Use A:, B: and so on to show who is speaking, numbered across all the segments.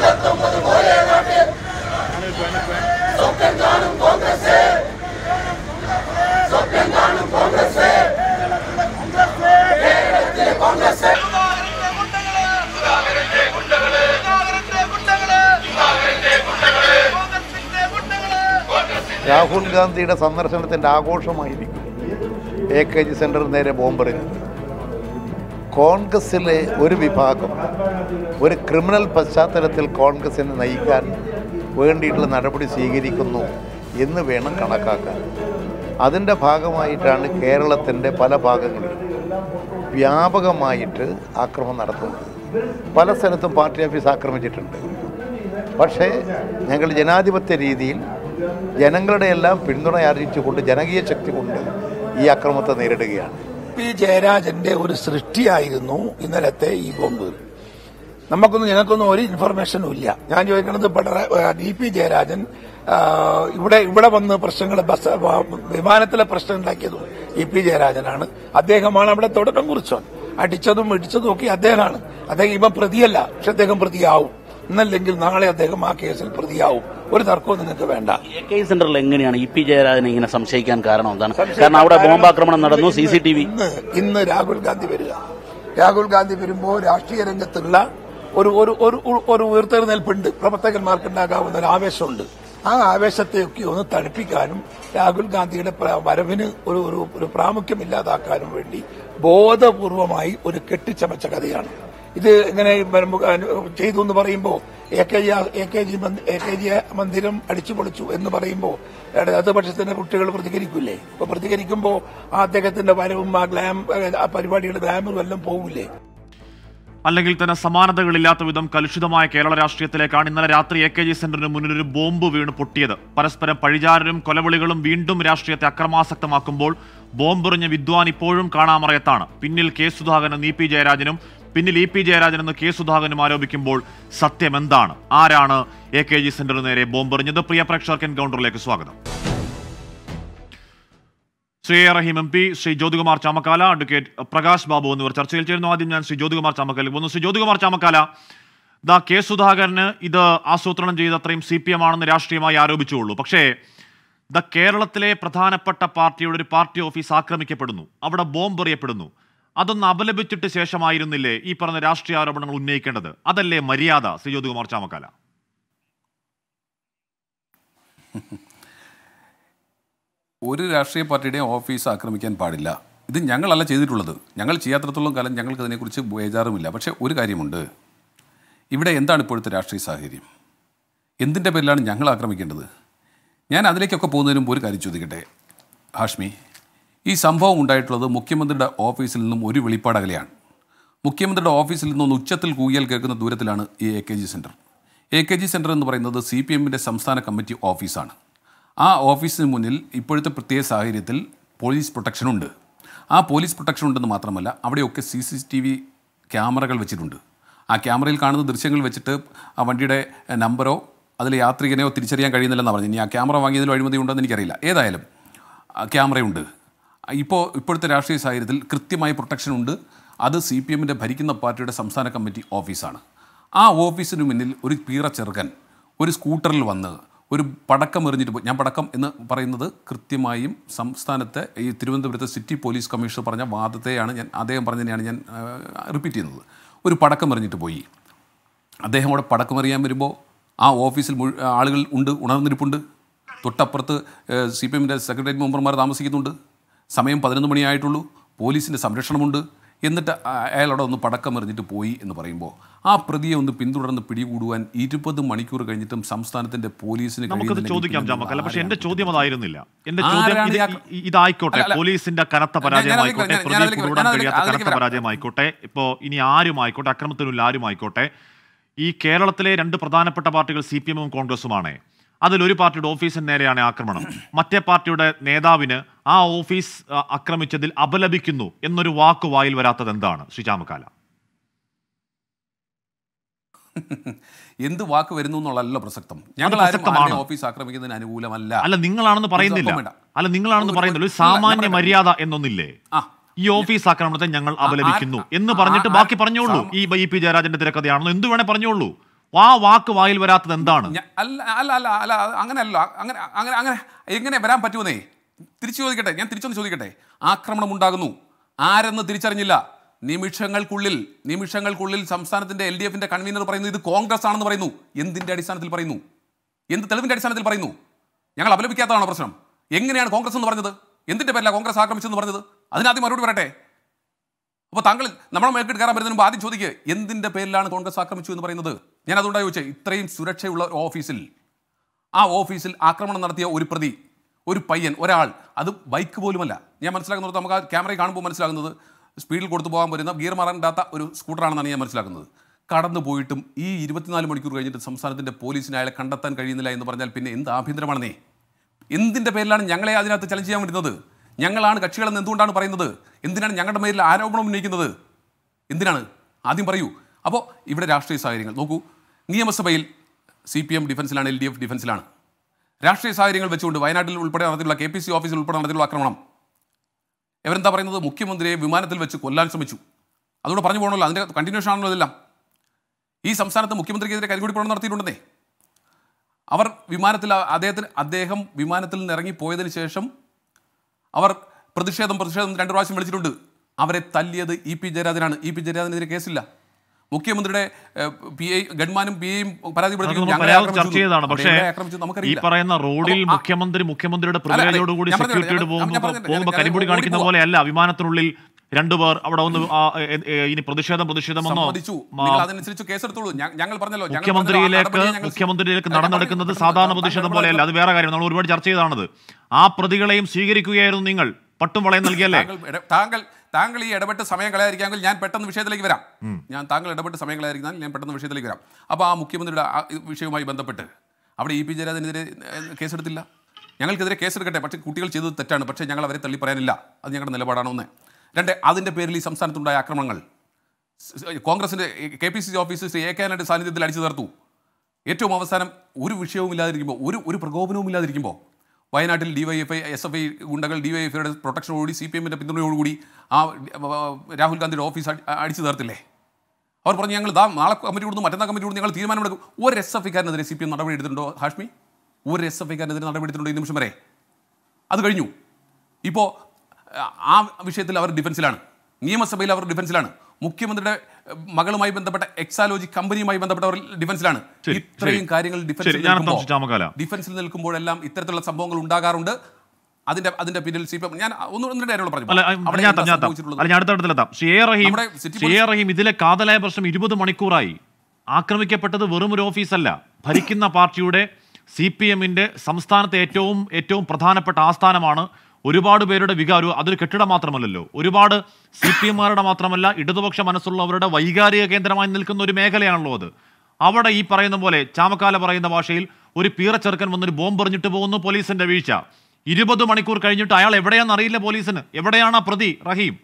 A: രാഹുൽ ഗാന്ധിയുടെ സന്ദർശനത്തിൻ്റെ ആഘോഷമായിരിക്കും എ കെ ജി സെൻറ്ററിന് നേരെ ബോംബെറിഞ്ഞത് കോൺഗ്രസ്സിലെ ഒരു വിഭാഗം ഒരു ക്രിമിനൽ പശ്ചാത്തലത്തിൽ കോൺഗ്രസിനെ നയിക്കാൻ വേണ്ടിയിട്ടുള്ള നടപടി സ്വീകരിക്കുന്നു എന്ന് വേണം കണക്കാക്കാൻ അതിൻ്റെ ഭാഗമായിട്ടാണ് കേരളത്തിൻ്റെ പല ഭാഗങ്ങളിലും വ്യാപകമായിട്ട് ആക്രമണം നടത്തുന്നത് പല സ്ഥലത്തും പാർട്ടി ഓഫീസ് ആക്രമിച്ചിട്ടുണ്ട് പക്ഷേ ഞങ്ങൾ ജനാധിപത്യ രീതിയിൽ ജനങ്ങളുടെ എല്ലാം പിന്തുണ അറിയിച്ചുകൊണ്ട് ജനകീയ ശക്തി കൊണ്ട് ഈ അക്രമത്തെ നേരിടുകയാണ്
B: പി ജയരാജന്റെ ഒരു സൃഷ്ടിയായിരുന്നു ഇന്നലത്തെ ഈ ബോംബ് നമുക്കൊന്നും ഞങ്ങൾക്കൊന്നും ഒരു ഇൻഫർമേഷനും ഇല്ല ഞാൻ ചോദിക്കുന്നത് പിണറായി ഡി പി ജയരാജൻ ആ, ഇവിടെ ഇവിടെ വന്ന് പ്രശ്നങ്ങൾ ബസ് ആ, വിമാനത്തിലെ പ്രശ്നം ഉണ്ടാക്കിയതും ഇ പി ജയരാജനാണ് അദ്ദേഹമാണ് അവിടെ തുടക്കം കുറിച്ചോൻ അടിച്ചതും ഇടിച്ചതും ഒക്കെ അദ്ദേഹമാണ് അദ്ദേഹം ഇവൻ പ്രതിയല്ല പക്ഷെ അദ്ദേഹം പ്രതിയാവും എന്നല്ലെങ്കിൽ നാളെ അദ്ദേഹം ആ കേസിൽ പ്രതിയാവും ഒരു തർക്കവും നിങ്ങൾക്ക് വേണ്ട
C: എ കെ സെന്ററിൽ എങ്ങനെയാണ് ഇ പി ജയരാജനെ ഇങ്ങനെ സംശയിക്കാൻ കാരണം എന്താണ് കാരണം അവിടെ ബോംബാക്രമണം നടന്നു സി സി ടി വി
B: ഇന്ന് ഇന്ന് രാഹുൽ ഗാന്ധി വരിക രാഹുൽ ഗാന്ധി വരുമ്പോൾ രാഷ്ട്രീയ രംഗത്തുള്ള ഒരു ഒരു ഒരു ഒരു ഉയർത്തെഴുന്നേൽപ്പുണ്ട് പ്രവർത്തകന്മാർക്ക് ഉണ്ടാകാവുന്ന ഒരു ആവേശമുണ്ട് ആ ആവേശത്തെയൊക്കെ ഒന്ന് തണുപ്പിക്കാനും രാഹുൽ ഗാന്ധിയുടെ പ്ര- വരവിന് ഒരു ഒരു ഒരു പ്രാമുഖ്യം ഇല്ലാതാക്കാനും വേണ്ടി ബോധപൂർവമായി ഒരു കെട്ടിച്ചമച്ച കഥയാണ് ഇത് ഇങ്ങനെ വരുമ്പോ ചെയ്തു എന്ന് പറയുമ്പോൾ A K G A K G മന്ദ- എ കെ ജി മന്ദിരം അടിച്ചു പൊളിച്ചു എന്ന് പറയുമ്പോൾ ഇടതുപക്ഷത്തിന്റെ കുട്ടികൾ പ്രതികരിക്കില്ലേ അപ്പൊ പ്രതികരിക്കുമ്പോൾ ആ അദ്ദേഹത്തിന്റെ വരവും ആ ഗ്ലാം ആ പരിപാടിയുടെ ഗ്ലാമറും എല്ലാം പോകില്ലേ
D: അല്ലെങ്കിൽ തന്നെ സമാനതകളില്ലാത്ത വിധം കലുഷിതമായ കേരള രാഷ്ട്രീയത്തിലേക്കാണ് ഇന്നലെ രാത്രി എ കെ ജി സെന്ററിന് മുന്നിൽ ഒരു ബോംബ് വീണ് പൊട്ടിയത് പരസ്പരം പഴിചാരരും കൊലവിളികളും വീണ്ടും രാഷ്ട്രീയത്തെ അക്രമാസക്തമാക്കുമ്പോൾ ബോംബെറിഞ്ഞ വിദ്വാൻ ഇപ്പോഴും കാണാമറയത്താണ് പിന്നിൽ കെ സുധാകരനും ഇ പി ജയരാജനും പിന്നിൽ ഇ പി ജയരാജനെന്ന് കെ സുധാകരനും ആരോപിക്കുമ്പോൾ സത്യം എന്താണ് ആരാണ് എ കെ ജി സെന്ററിന് നേരെ ബോംബെറിഞ്ഞത് പ്രിയ പ്രേക്ഷകർക്ക് എൻകൗണ്ടറിലേക്ക് സ്വാഗതം Shri A Rahim M P Shri Jyothikumar Chamakkala advocate Prakash Babu എന്നിവർ ചർച്ചയിൽ ചേരുന്നു ആദ്യം ഞാൻ ശ്രീ ജ്യോതികുമാർ ചാമക്കാല പോകുന്നു ശ്രീ ജ്യോതികുമാർ ചാമക്കാല ദാ കെ സുധാകരന് ഇത് ആസൂത്രണം ചെയ്ത് അത്രയും സി പി എം ആണെന്ന് രാഷ്ട്രീയമായി ആരോപിച്ചുള്ളൂ പക്ഷേ ദ കേരളത്തിലെ പ്രധാനപ്പെട്ട പാർട്ടിയുടെ ഒരു പാർട്ടി ഓഫീസ് ആക്രമിക്കപ്പെടുന്നു അവിടെ ബോംബ് എറിയപ്പെടുന്നു അതൊന്ന് അപലപിച്ചിട്ട് ശേഷമായിരുന്നില്ലേ ഈ പറഞ്ഞ രാഷ്ട്രീയ ആരോപണങ്ങൾ ഉന്നയിക്കേണ്ടത് അതല്ലേ മര്യാദ ശ്രീ ജ്യോതികുമാർ ചാമക്കാല
E: ഒരു രാഷ്ട്രീയ പാർട്ടിയുടെയും ഓഫീസ് ആക്രമിക്കാൻ പാടില്ല ഇത് ഞങ്ങളല്ല ചെയ്തിട്ടുള്ളത് ഞങ്ങൾ ചെയ്യാത്രത്തോളം കാലം ഞങ്ങൾക്ക് അതിനെക്കുറിച്ച് ബേജാറുമില്ല പക്ഷേ ഒരു കാര്യമുണ്ട് ഇവിടെ എന്താണ് ഇപ്പോഴത്തെ രാഷ്ട്രീയ സാഹചര്യം എന്തിൻ്റെ പേരിലാണ് ഞങ്ങൾ ആക്രമിക്കേണ്ടത് ഞാൻ അതിലേക്കൊക്കെ പോകുന്നതിന് മുമ്പ് ഒരു കാര്യം ചോദിക്കട്ടെ ഹാഷ്മി ഈ സംഭവം ഉണ്ടായിട്ടുള്ളത് മുഖ്യമന്ത്രിയുടെ ഓഫീസിൽ നിന്നും ഒരു വെളിപ്പാടകലെയാണ് മുഖ്യമന്ത്രിയുടെ ഓഫീസിൽ നിന്നും ഉച്ചത്തിൽ കൂകിയാൽ കേൾക്കുന്ന ദൂരത്തിലാണ് ഈ A K G centre A K G centre എന്ന് പറയുന്നത് സി പി എമ്മിൻ്റെ സംസ്ഥാന കമ്മിറ്റി ഓഫീസാണ് ആ ഓഫീസിന് മുന്നിൽ ഇപ്പോഴത്തെ പ്രത്യേക സാഹചര്യത്തിൽ പോലീസ് പ്രൊട്ടക്ഷനുണ്ട് ആ പോലീസ് പ്രൊട്ടക്ഷൻ ഉണ്ടെന്ന് മാത്രമല്ല അവിടെയൊക്കെ സി സി ടി വി ക്യാമറകൾ വെച്ചിട്ടുണ്ട് ആ ക്യാമറയിൽ കാണുന്ന ദൃശ്യങ്ങൾ വെച്ചിട്ട് ആ വണ്ടിയുടെ എഹ്, നമ്പറോ അതിൽ യാത്രികനെയോ തിരിച്ചറിയാൻ കഴിയുന്നില്ലെന്ന് പറഞ്ഞു ഇനി ആ ക്യാമറ വാങ്ങിയതിൽ അഴിമതി ഉണ്ടെന്ന് എനിക്കറിയില്ല ഏതായാലും ആ ക്യാമറയുണ്ട് ഇപ്പോൾ ഇപ്പോഴത്തെ രാഷ്ട്രീയ സാഹചര്യത്തിൽ കൃത്യമായ പ്രൊട്ടക്ഷൻ ഉണ്ട് അത് സി പി എമ്മിൻ്റെ ഭരിക്കുന്ന പാർട്ടിയുടെ സംസ്ഥാന കമ്മിറ്റി ഓഫീസാണ് ആ ഓഫീസിന് മുന്നിൽ ഒരു പീറ ചെറുക്കൻ ഒരു സ്കൂട്ടറിൽ വന്ന് ഒരു പടക്കം എറിഞ്ഞിട്ട് പോയി ഞാൻ പടക്കം എന്ന് പറയുന്നത് കൃത്യമായും സംസ്ഥാനത്തെ ഈ തിരുവനന്തപുരത്തെ സിറ്റി പോലീസ് കമ്മീഷണർ പറഞ്ഞ വാദത്തെയാണ് ഞാൻ അദ്ദേഹം പറഞ്ഞതിനെയാണ് ഞാൻ റിപ്പീറ്റ് ചെയ്യുന്നത് ഒരു പടക്കം എറിഞ്ഞിട്ട് പോയി അദ്ദേഹം അവിടെ പടക്കമറിയാൻ വരുമ്പോൾ ആ ഓഫീസിൽ മുഴു ആളുകൾ ഉണ്ട് ഉണർന്നിരിപ്പുണ്ട് തൊട്ടപ്പുറത്ത് സി പി എമ്മിൻ്റെ സെക്രട്ടേറിയറ്റ് മെമ്പർമാർ താമസിക്കുന്നുണ്ട് സമയം പതിനൊന്ന് മണിയായിട്ടുള്ളൂ പോലീസിൻ്റെ സംരക്ഷണമുണ്ട് എന്നിട്ട് ആ- അയാൾ അവിടെ ഒന്ന് പടക്കം എറിഞ്ഞിട്ട് പോയി എന്ന് പറയുമ്പോൾ ആ പ്രതിയെ ഒന്ന് പിന്തുടർന്ന് പിടികൂടുവാൻ ഇരുപത് മണിക്കൂർ കഴിഞ്ഞിട്ടും സംസ്ഥാനത്തിന്റെ പോലീസിന്
D: നമുക്കത്
E: കഴിയുന്നില്ലെങ്കിൽ
D: ചോദിക്കാം
E: പിന്നെ
D: ചാമക്കല്ല പക്ഷെ
E: ആരെയാണ്
D: എന്റെ ചോദ്യം
E: പിടികൂടുന്നത്?
D: അതായിരുന്നില്ല എന്റെ ചോദ്യം
E: ആരാണ്
D: ഇത്
E: ഈ ആക്ര-
D: ഇ- ഇതായിക്കോട്ടെ
E: അല്ല, അല്ല.
D: പോലീസിന്റെ കനത്ത
E: ഞാൻ-
D: പരാജയമായിക്കോട്ടെ
E: ഞാൻ- ഞാൻ
D: പ്രതി
E: അതിലേക്ക്
D: പിടികൂടാൻ
E: വരാം.
D: കഴിയാത്ത
E: അതിലേക്ക്
D: കനത്ത
E: വരാം.
D: പരാജയമായിക്കോട്ടെ ഇപ്പോ ഇനി ആരുമായിക്കോട്ടെ അക്രമത്തിനുള്ള ആരുമായിക്കോട്ടെ ഈ കേരളത്തിലെ രണ്ട് പ്രധാനപ്പെട്ട പാർട്ടികൾ സി പി എമ്മും കോൺഗ്രസുമാണ് അതിലൊരു പാർട്ടിയുടെ ഓഫീസിന് നേരെയാണ് ആക്രമണം മറ്റേ പാർട്ടിയുടെ നേതാവിന് ആ ഓഫീസ് ആ, ആക്രമിച്ചതിൽ അപലപിക്കുന്നു എന്നൊരു വാക്ക് വായിൽ വരാത്തത് എന്താണ് ശ്രീ ചാമക്കാല
E: എന്ത് വാക്ക് വരുന്നു എന്നുള്ളതല്ലോ പ്രസക്തം ഞങ്ങൾ ആരും
D: പ്രസക്തമാണ്.
E: ആരുടെയും ഓഫീസ് ആക്രമിക്കുന്നതിന് അനുകൂലമല്ല
D: അല്ല നിങ്ങളാണെന്ന് പറയുന്നില്ല
E: ഒന്നും വേണ്ട.
D: അല്ല നിങ്ങളാണെന്ന്
E: ഒരു-
D: പറയുന്നില്ല ഒരു
E: ഒരു- ഞാൻ
D: സാമാന്യ
E: പറയട്ടെ.
D: മര്യാദ എന്നൊന്നില്ലേ
E: ആ
D: ഈ ഓഫീസ് ആക്രമണത്തെ ഞങ്ങൾ അപലപിക്കുന്നു
E: ആ-
D: എന്ന്
E: ആ-
D: പറഞ്ഞിട്ട്
E: ആ-
D: ബാക്കി പറഞ്ഞോളൂ
E: സാം-
D: ഈ ഇ പി ജയരാജന്റെ തിരക്കഥയാണെന്ന് എന്ത് വേണേ പറഞ്ഞോളൂ ആ വാക്ക് വായിൽ വരാത്തത് എന്താണ്
E: ഞ- അല്ല അല്ല അല്ല അല്ല അത് അങ്ങനെയല്ല അങ്ങനെ അങ്ങനെ അങ്ങനെ എങ്ങനെ വരാൻ പറ്റുമെന്നേ തിരിച്ചു ചോദിക്കട്ടെ ഞാൻ തിരിച്ചൊന്ന് ചോദിക്കട്ടെ ആക്രമണം ഉണ്ടാകുന്നു ആരെന്ന് തിരിച്ചറിഞ്ഞില്ല നിമിഷങ്ങൾക്കുള്ളിൽ നിമിഷങ്ങൾക്കുള്ളിൽ സംസ്ഥാനത്തിന്റെ എൽ ഡി എഫിന്റെ കൺവീനർ പറയുന്നു ഇത് കോൺഗ്രസ് ആണെന്ന് പറയുന്നു എന്തിന്റെ അടിസ്ഥാനത്തിൽ പറയുന്നു എന്ത് തെളിവിന്റെ അടിസ്ഥാനത്തിൽ പറയുന്നു ഞങ്ങൾ അപലപിക്കാത്തതാണോ പ്രശ്നം എങ്ങനെയാണ് കോൺഗ്രസ് എന്ന് പറഞ്ഞത് എന്തിന്റെ പേരിലാണ് കോൺഗ്രസ് ആക്രമിച്ചെന്ന് പറഞ്ഞത് അതിനാദ്യം മറുപടി പറയട്ടെ അപ്പോൾ താങ്കൾ നമ്മുടെ മേൽക്കിട്ട് കയറാൻ വരുന്നതിന് മുമ്പ് ആദ്യം ചോദിക്കുക എന്തിന്റെ പേരിലാണ് കോൺഗ്രസ് ആക്രമിച്ചു എന്ന് പറയുന്നത് ഞാൻ അതുകൊണ്ടാണ് ചോദിച്ചത് ഇത്രയും സുരക്ഷയുള്ള ഒരു ഓഫീസിൽ ആ ഓഫീസിൽ ആക്രമണം നടത്തിയ ഒരു പ്രതി ഒരു പയ്യൻ ഒരാൾ അത് ബൈക്ക് പോലുമല്ല ഞാൻ മനസ്സിലാക്കുന്നത് നമുക്ക് ആ ക്യാമറയിൽ കാണുമ്പോൾ മനസ്സിലാകുന്നത് സ്പീഡിൽ കൊടുത്തു പോകാൻ വരുന്ന ഗിയർ മാറാനിടാത്ത ഒരു സ്കൂട്ടറാണെന്നാണ് ഞാൻ മനസ്സിലാക്കുന്നത് കടന്നു പോയിട്ടും ഈ ഇരുപത്തിനാല് മണിക്കൂർ കഴിഞ്ഞിട്ട് സംസ്ഥാനത്തിന്റെ പോലീസിന് അയാളെ കണ്ടെത്താൻ കഴിയുന്നില്ല എന്ന് പറഞ്ഞാൽ പിന്നെ എന്ത് ആഭ്യന്തരമാണെന്നേ എന്തിന്റെ പേരിലാണ് ഞങ്ങളെ അതിനകത്ത് ചലഞ്ച് ചെയ്യാൻ വരുന്നത് ഞങ്ങളാണ് കക്ഷികളെന്ന് എന്തുകൊണ്ടാണ് പറയുന്നത് എന്തിനാണ് ഞങ്ങളുടെ മേലിൽ ആരോപണം ഉന്നയിക്കുന്നത് എന്തിനാണ് ആദ്യം പറയൂ അപ്പോൾ ഇവിടെ രാഷ്ട്രീയ സാഹചര്യങ്ങൾ നോക്കൂ നിയമസഭയിൽ സി പി എം ഡിഫൻസിലാണ് എൽ ഡി എഫ് ഡിഫൻസിലാണ് രാഷ്ട്രീയ സാഹചര്യങ്ങൾ വെച്ചുകൊണ്ട് വയനാട്ടിൽ ഉൾപ്പെടെ നടത്തിയുള്ള കെ പി സി ഓഫീസിൽ ഉൾപ്പെടെ നടത്തിയുള്ള ആക്രമണം ഇവരെന്താ പറയുന്നത് മുഖ്യമന്ത്രിയെ വിമാനത്തിൽ വെച്ച് കൊല്ലാൻ ശ്രമിച്ചു അതുകൊണ്ട് പറഞ്ഞു പോകണമല്ലോ അതിൻ്റെ കണ്ടിന്യൂഷൻ ആണല്ലോ ഇതെല്ലാം ഈ സംസ്ഥാനത്ത് മുഖ്യമന്ത്രിക്കെതിരെ കരികൂടി പ്രകടനം നടത്തിയിട്ടുണ്ടെന്നേ അവർ വിമാനത്തിൽ അ- അദ്ദേഹത്തിന് അദ്ദേഹം വിമാനത്തിൽ നിന്ന് ഇറങ്ങി പോയതിന് ശേഷം അവർ പ്രതിഷേധം പ്രതിഷേധം രണ്ട് പ്രാവശ്യം വിളിച്ചിട്ടുണ്ട് അവരെ തല്ലിയത് ഇ പി ജയരാജനാണ് ഇ പി ജയരാജനെതിരെ കേസില്ല മുഖ്യമന്ത്രിയുടെ പി ഐ ഗൺമാനും പി ഐയും പരാതിപ്പെടുത്തി
D: അതൊന്നും
E: ഞങ്ങളെ
D: പരാതി
E: ആക്രമിച്ചു
D: ചർച്ച ചെയ്തതാണ്
E: അവിടെ
D: പക്ഷേ
E: എവിടെ ആക്രമിച്ചു
D: ഈ
E: നമുക്കറിയില്ല
D: പറയുന്ന റോഡിൽ
E: അപ്പോൾ ആ-
D: മുഖ്യമന്ത്രി മുഖ്യമന്ത്രിയുടെ
E: അല്ല, അതെ,
D: പ്രിവിലേജോടുകൂടി
E: ഞാൻ പറഞ്ഞില്ലേ,
D: സെക്യൂരിറ്റിയോട്
E: ഞാൻ-
D: പോകുമ്പോൾ
E: ഞാൻ പറഞ്ഞില്ലേ,
D: പോകുമ്പോൾ
E: ഞാൻ
D: കരിമ്പുടി കാണിക്കുന്ന
E: ഓടിപ്പോവാ.
D: പോലെയല്ല വിമാനത്തിനുള്ളിൽ രണ്ടുപേർ അവിടെ ഒന്ന് ആ, എ, എ, ഇനി പ്രതിഷേധം പ്രതിഷേധമെന്നോ
E: സമ്മതിച്ചു
D: മാ-
E: നിങ്ങൾ അതനുസരിച്ച് കേസെടുത്തോളൂ ഞ- ഞങ്ങൾ പറഞ്ഞല്ലോ ഞങ്ങൾ പറഞ്ഞല്ലോ, ആ
D: മുഖ്യമന്ത്രിയിലേക്ക്
E: നടപടിയെ ഞങ്ങൾ-
D: മുഖ്യമന്ത്രിയിലേക്ക്
E: ഞാൻ
D: നടന്നെടുക്കുന്നത്
E: പറഞ്ഞത്
D: സാധാരണ
E: താങ്കൾ
D: പ്രതിഷേധം
E: പറഞ്ഞത്
D: പോലെയല്ല അത് വേറെ കാര്യം നമ്മൾ ഒരുപാട് ചർച്ച ചെയ്താണത് ആ പ്രതികളെയും സ്വീകരിക്കുകയായിരുന്നു നിങ്ങൾ പട്ടും വളയം നൽകിയല്ലേ
E: താങ്കൾ ഇട- താങ്കൾ താങ്കൾ ഈ ഇടപെട്ട് സമയം കളയാതിരിക്കാമെങ്കിൽ ഞാൻ പെട്ടെന്ന് വിഷയത്തിലേക്ക് വരാം ഞാൻ താങ്കൾ ഇടപെട്ട് സമയം കളയാതിരിക്കാൻ ഞാൻ പെട്ടെന്ന് വിഷയത്തിലേക്ക് വരാം അപ്പോൾ ആ മുഖ്യമന്ത്രിയുടെ ആ വിഷയവുമായി ബന്ധപ്പെട്ട് അവിടെ ഇ പി ജയരാജനെതിരെ ഏഹ്, കേസെടുത്തില്ല ഞങ്ങൾക്കെതിരെ കേസെടുക്കട്ടെ പക്ഷേ കുട്ടികൾ ചെയ്തത് തെറ്റാണ് പക്ഷേ ഞങ്ങൾ അവരെ തള്ളി പറയാനില്ല അത് ഞങ്ങളുടെ നിലപാടാണ് ഒന്ന് രണ്ട് അതിൻ്റെ പേരിൽ ഈ സംസ്ഥാനത്തുണ്ടായ ആക്രമണങ്ങൾ സ് കോൺഗ്രസിൻ്റെ K P C C office Shri A K ആന്റണിയുടെ സാന്നിധ്യത്തിൽ അടിച്ചു തീർത്തു ഏറ്റവും അവസാനം ഒരു വിഷയവും ഇല്ലാതിരിക്കുമ്പോൾ ഒരു ഒരു പ്രകോപനവും ഇല്ലാതിരിക്കുമ്പോൾ വയനാട്ടിൽ ഡിവൈഎഫ്ഐ എസ് എഫ് ഐ ഗുണ്ടകൾ ഡിവൈഎഫ്ഐയുടെ പ്രൊട്ടക്ഷനോടുകൂടി സി പി എമ്മിൻ്റെ പിന്തുണയോടുകൂടി ആ ആ, രാഹുൽ ഗാന്ധിയുടെ ഓഫീസ് അടി- അടിച്ചു തീർത്തില്ലേ അവർ പറഞ്ഞു ഞങ്ങൾ ദാ നാളെ കമ്മിറ്റി കൊടുത്തു മറ്റന്നാൾ കമ്മിറ്റി കൊടുത്തു ഞങ്ങൾ തീരുമാനമെടുക്കും ഒരു എസ് എഫ് ഐക്കാരനെതിരെ സി പി എം നടപടി എടുത്തിട്ടുണ്ടോ ഹാഷ്മി ഒരു എസ് എഫ് ഐക്കാരനെതിരെ നടപടി എടുത്തിട്ടുണ്ടോ ഈ നിമിഷം വരെ അത് കഴിഞ്ഞു ഇപ്പോൾ ആ വിഷയത്തിൽ അവർ ഡിഫൻസിലാണ് നിയമസഭയിൽ അവർ ഡിഫൻസിലാണ് മുഖ്യമന്ത്രിയുടെ ഏഹ്, മകളുമായി ബന്ധപ്പെട്ട എക്സാലോജി കമ്പനിയുമായി ബന്ധപ്പെട്ട അവർ ഡിഫൻസിലാണ്
D: ശരി,
E: ഇത്രയും
D: ശരി.
E: കാര്യങ്ങൾ ഡിഫൻസിൽ
D: ശരി, ഞാൻ
E: നിൽക്കുമ്പോൾ-
D: അന്തം ചാമക്കാല.
E: ഡിഫൻസിൽ നിൽക്കുമ്പോഴെല്ലാം ഇത്തരത്തിലുള്ള സംഭവങ്ങൾ ഉണ്ടാകാറുണ്ട് അതിന്റെ അതിന്റെ പിന്നിൽ സി പി എം ഞാൻ ഒന്ന് ഒന്ന് രണ്ട് കാര്യങ്ങൾ പറഞ്ഞു
D: അല്ല
E: അവിടെ
D: ഞാൻ
E: എന്താ
D: ഞാൻ
E: സംഭവിച്ചിട്ടുള്ളത്?
D: അല്ല ഞാൻ അടുത്ത ഘട്ടത്തിലെത്താം സി എ റഹീം
E: നമ്മുടെ സിറ്റി
D: സി എ റഹീം ഇതിലെ കാതലായ പ്രശ്നം ഇരുപത് മണിക്കൂറായി ആക്രമിക്കപ്പെട്ടത് വെറും ഒരു ഓഫീസല്ല ഭരിക്കുന്ന പാർട്ടിയുടെ സി പി എമ്മിന്റെ സംസ്ഥാനത്തെ ഏറ്റവും ഏറ്റവും പ്രധാനപ്പെട്ട ആസ്ഥാനമാണ് ഒരുപാട് പേരുടെ വികാരം അതൊരു കെട്ടിടം മാത്രമല്ലല്ലോ ഒരുപാട് സി പി എമ്മാരുടെ മാത്രമല്ല ഇടതുപക്ഷ മനസ്സുള്ളവരുടെ വൈകാരിക കേന്ദ്രമായി നിൽക്കുന്ന ഒരു മേഖലയാണല്ലോ അത് അവിടെ ഈ പറയുന്ന പോലെ ചാമക്കാല പറയുന്ന ഭാഷയിൽ ഒരു പീറച്ചെറുക്കൻ വന്നൊരു ബോംബ് എറിഞ്ഞിട്ട് പോകുന്നു പോലീസിന്റെ വീഴ്ച ഇരുപത് മണിക്കൂർ കഴിഞ്ഞിട്ട് അയാൾ എവിടെയാണെന്ന് അറിയില്ല പോലീസിന് എവിടെയാണ് ആ പ്രതി റഹീം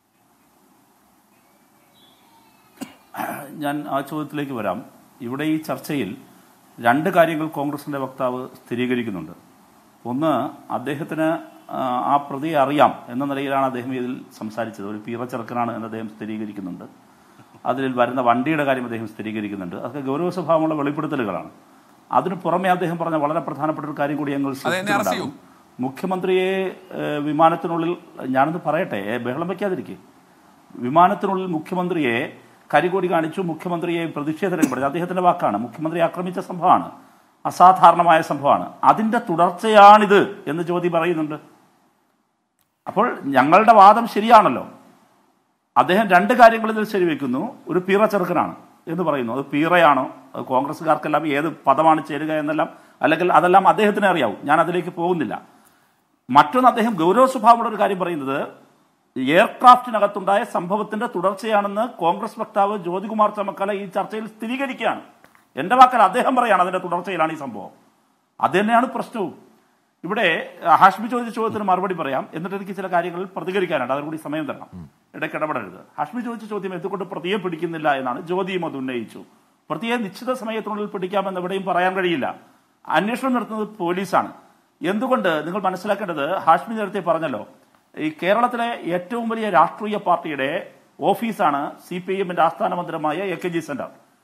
F: ഞാൻ ആ ചോദ്യത്തിലേക്ക് വരാം ഇവിടെ ഈ ചർച്ചയിൽ രണ്ട് കാര്യങ്ങൾ കോൺഗ്രസിന്റെ വക്താവ് സ്ഥിരീകരിക്കുന്നുണ്ട് ഒന്ന് അദ്ദേഹത്തിന് ആ, ആ പ്രതിയെ അറിയാം എന്ന നിലയിലാണ് അദ്ദേഹം ഇതിൽ സംസാരിച്ചത് ഒരു പീറച്ചെറുക്കനാണ് എന്ന് അദ്ദേഹം സ്ഥിരീകരിക്കുന്നുണ്ട് അതിൽ വരുന്ന വണ്ടിയുടെ കാര്യം അദ്ദേഹം സ്ഥിരീകരിക്കുന്നുണ്ട് അതൊക്കെ ഗൗരവ സ്വഭാവമുള്ള വെളിപ്പെടുത്തലുകളാണ് അതിന് പുറമെ അദ്ദേഹം പറഞ്ഞ വളരെ പ്രധാനപ്പെട്ട ഒരു കാര്യം കൂടി ഞങ്ങൾ
E: അത് എന്നെ അറസ്റ്റ്
F: ശ്രദ്ധിച്ചിട്ടുണ്ടാകും. മുഖ്യമന്ത്രിയെ ഏഹ്, വിമാനത്തിനുള്ളിൽ ഞാനൊന്ന് പറയട്ടെ ഏഹ്, ബഹളം വയ്ക്കാതിരിക്കും വിമാനത്തിനുള്ളിൽ മുഖ്യമന്ത്രിയെ കരികൊടി കാണിച്ചു മുഖ്യമന്ത്രിയെ പ്രതിഷേധ രേഖപ്പെടുത്തി അദ്ദേഹത്തിന്റെ വാക്കാണ് മുഖ്യമന്ത്രി ആക്രമിച്ച സംഭവമാണ് അസാധാരണമായ സംഭവമാണ് അതിന്റെ തുടർച്ചയാണിത് എന്ന് ജ്യോതി പറയുന്നുണ്ട് അപ്പോൾ ഞങ്ങളുടെ വാദം ശരിയാണല്ലോ അദ്ദേഹം രണ്ട് കാര്യങ്ങൾ ഇതിൽ ശരിവെക്കുന്നു ഒരു പീറ ചെറുക്കനാണ് എന്ന് പറയുന്നു അത് പീറയാണോ അത് കോൺഗ്രസ്സുകാർക്കെല്ലാം ഏത് പദമാണ് ചേരുക എന്നെല്ലാം അല്ലെങ്കിൽ അതെല്ലാം അദ്ദേഹത്തിന് അറിയാവും ഞാൻ അതിലേക്ക് പോകുന്നില്ല മറ്റൊന്ന് അദ്ദേഹം ഗൗരവ സ്വഭാവമുള്ള ഒരു കാര്യം പറയുന്നത് എയർക്രാഫ്റ്റിനകത്തുണ്ടായ സംഭവത്തിന്റെ തുടർച്ചയാണെന്ന് കോൺഗ്രസ് വക്താവ് ജ്യോതികുമാർ ചമക്കല ഈ ചർച്ചയിൽ സ്ഥിരീകരിക്കുകയാണ് എന്റെ വാക്കൽ അദ്ദേഹം പറയാണ് അതിന്റെ തുടർച്ചയിലാണ് ഈ സംഭവം അത് തന്നെയാണ് പ്രശ്നവും ഇവിടെ ഹാഷ്മി ചോദിച്ച ചോദ്യത്തിന് മറുപടി പറയാം എന്നിട്ട് എനിക്ക് ചില കാര്യങ്ങളിൽ പ്രതികരിക്കാനുണ്ട് അതിന് കൂടി സമയം തരണം ഇടയ്ക്ക് ഇടപെടരുത് ഹാഷ്മി ചോദിച്ച ചോദ്യം എന്തുകൊണ്ട് പ്രതിയെ പിടിക്കുന്നില്ല എന്നാണ് ജ്യോതിയും അത് ഉന്നയിച്ചു പ്രതിയെ നിശ്ചിത സമയത്തിനുള്ളിൽ പിടിക്കാമെന്ന് എവിടെയും പറയാൻ കഴിയില്ല അന്വേഷണം നടത്തുന്നത് പോലീസാണ് എന്തുകൊണ്ട് നിങ്ങൾ മനസ്സിലാക്കേണ്ടത് ഹാഷ്മി നേരത്തെ പറഞ്ഞല്ലോ ഈ കേരളത്തിലെ ഏറ്റവും വലിയ രാഷ്ട്രീയ പാർട്ടിയുടെ ഓഫീസാണ് സി പി ഐ എമ്മിന്റെ ആസ്ഥാന മന്ദിരമായ എ കെ ജി സെന്റർ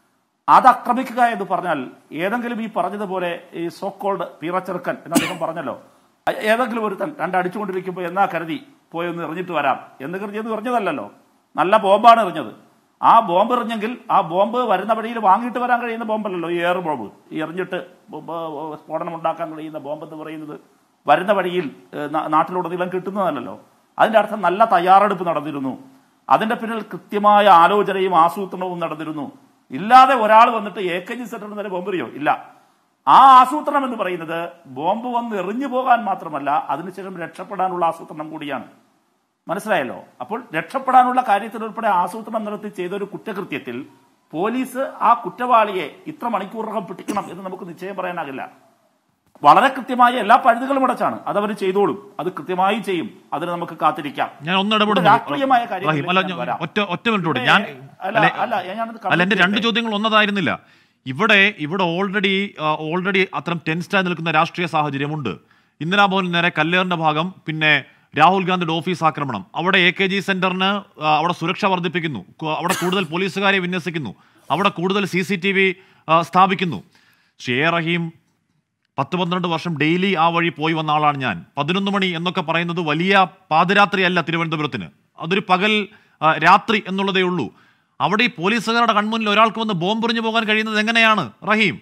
F: അത് ആക്രമിക്കുക എന്ന് പറഞ്ഞാൽ ഏതെങ്കിലും ഈ പറഞ്ഞതുപോലെ ഈ സോക്കോൾഡ് പീറച്ചെറുക്കൻ എന്ന് അദ്ദേഹം പറഞ്ഞല്ലോ അ- ഏതെങ്കിലും ഒരു രണ്ടടിച്ചുകൊണ്ടിരിക്കുമ്പോൾ എന്നാ കരുതി പോയി ഒന്ന് എറിഞ്ഞിട്ട് വരാം എന്ന് കരുതിയത് എറിഞ്ഞതല്ലല്ലോ നല്ല ബോംബാണ് എറിഞ്ഞത് ആ ബോംബ് എറിഞ്ഞെങ്കിൽ ആ ബോംബ് വരുന്ന വഴിയിൽ വാങ്ങിയിട്ട് വരാൻ കഴിയുന്ന ബോംബല്ലല്ലോ ഈ എയർ ബോംബ് ഈ എറിഞ്ഞിട്ട് ബോംബ് സ്ഫോടനം ഉണ്ടാക്കാൻ കഴിയുന്ന ബോംബ് എന്ന് പറയുന്നത് വരുന്ന വഴിയിൽ ഏഹ്, നാ- നാട്ടിലുടനീളം കിട്ടുന്നതല്ലല്ലോ അതിന്റെ അർത്ഥം നല്ല തയ്യാറെടുപ്പ് നടന്നിരുന്നു അതിന്റെ പിന്നിൽ കൃത്യമായ ആലോചനയും ആസൂത്രണവും നടന്നിരുന്നു ഇല്ലാതെ ഒരാൾ വന്നിട്ട് എ കെ ജി സെന്ററിൽ നിന്ന് ബോംബെറിയോ ഇല്ല ആ ആസൂത്രണം എന്ന് പറയുന്നത് ബോംബ് വന്ന് എറിഞ്ഞു പോകാൻ മാത്രമല്ല അതിനുശേഷം രക്ഷപ്പെടാനുള്ള ആസൂത്രണം കൂടിയാണ് മനസ്സിലായല്ലോ അപ്പോൾ രക്ഷപ്പെടാനുള്ള കാര്യത്തിൽ ഉൾപ്പെടെ ആസൂത്രണം നടത്തി ചെയ്ത ഒരു കുറ്റകൃത്യത്തിൽ പോലീസ് ആ കുറ്റവാളിയെ ഇത്ര മണിക്കൂറിനകം പിടിക്കണം എന്ന് നമുക്ക് നിശ്ചയം പറയാനാകില്ല വളരെ കൃത്യമായ എല്ലാ പഴുതുകളും അടച്ചാണ് അത് അവർ ചെയ്തോളും അത് കൃത്യമായി ചെയ്യും അതിന് നമുക്ക് കാത്തിരിക്കാം
D: ഞാൻ ഒന്ന് ഇടപെടുന്നു
F: രാഷ്ട്രീയമായ
D: റഹീം,
F: കാര്യങ്ങളിലേക്ക്
D: അല്ല
F: ഞാൻ
D: ഞാൻ
F: വരാം.
D: ഒറ്റ ഒറ്റ മിനിറ്റ് കൂടി ഞാൻ
F: അല്ല,
D: അല്ലെ-
F: അല്ല, ഞാനത്
D: അല്ല എന്റെ രണ്ട്
F: complete
D: ചോദ്യങ്ങൾ ഒന്നതായിരുന്നില്ല ഇവിടെ ഇവിടെ ഓൾറെഡി ഓൾറെഡി അത്തരം ടെൻസ്ഡായി നിൽക്കുന്ന രാഷ്ട്രീയ സാഹചര്യമുണ്ട് ഇന്ദിരാഭവന് നേരെ കല്ലേറിന്റെ ഭാഗം പിന്നെ രാഹുൽ ഗാന്ധിയുടെ ഓഫീസ് ആക്രമണം അവിടെ എ കെ ജി സെന്ററിന് ആ, അവിടെ സുരക്ഷ വർദ്ധിപ്പിക്കുന്നു കു- അവിടെ കൂടുതൽ പോലീസുകാരെ വിന്യസിക്കുന്നു അവിടെ കൂടുതൽ സി സി ടി വി സ്ഥാപിക്കുന്നു ശ്രീ എ റഹീം പത്ത് പന്ത്രണ്ട് വർഷം ഡെയിലി ആ വഴി പോയി വന്ന ആളാണ് ഞാൻ പതിനൊന്ന് മണി എന്നൊക്കെ പറയുന്നത് വലിയ പാതിരാത്രി അല്ല തിരുവനന്തപുരത്തിന് അതൊരു പകൽ ആ, രാത്രി എന്നുള്ളതേ ഉള്ളൂ അവിടെ ഈ പോലീസുകാരുടെ കൺമുന്നിൽ ഒരാൾക്ക് വന്ന് ബോംബെറിഞ്ഞു പോകാൻ കഴിയുന്നത് എങ്ങനെയാണ് റഹീം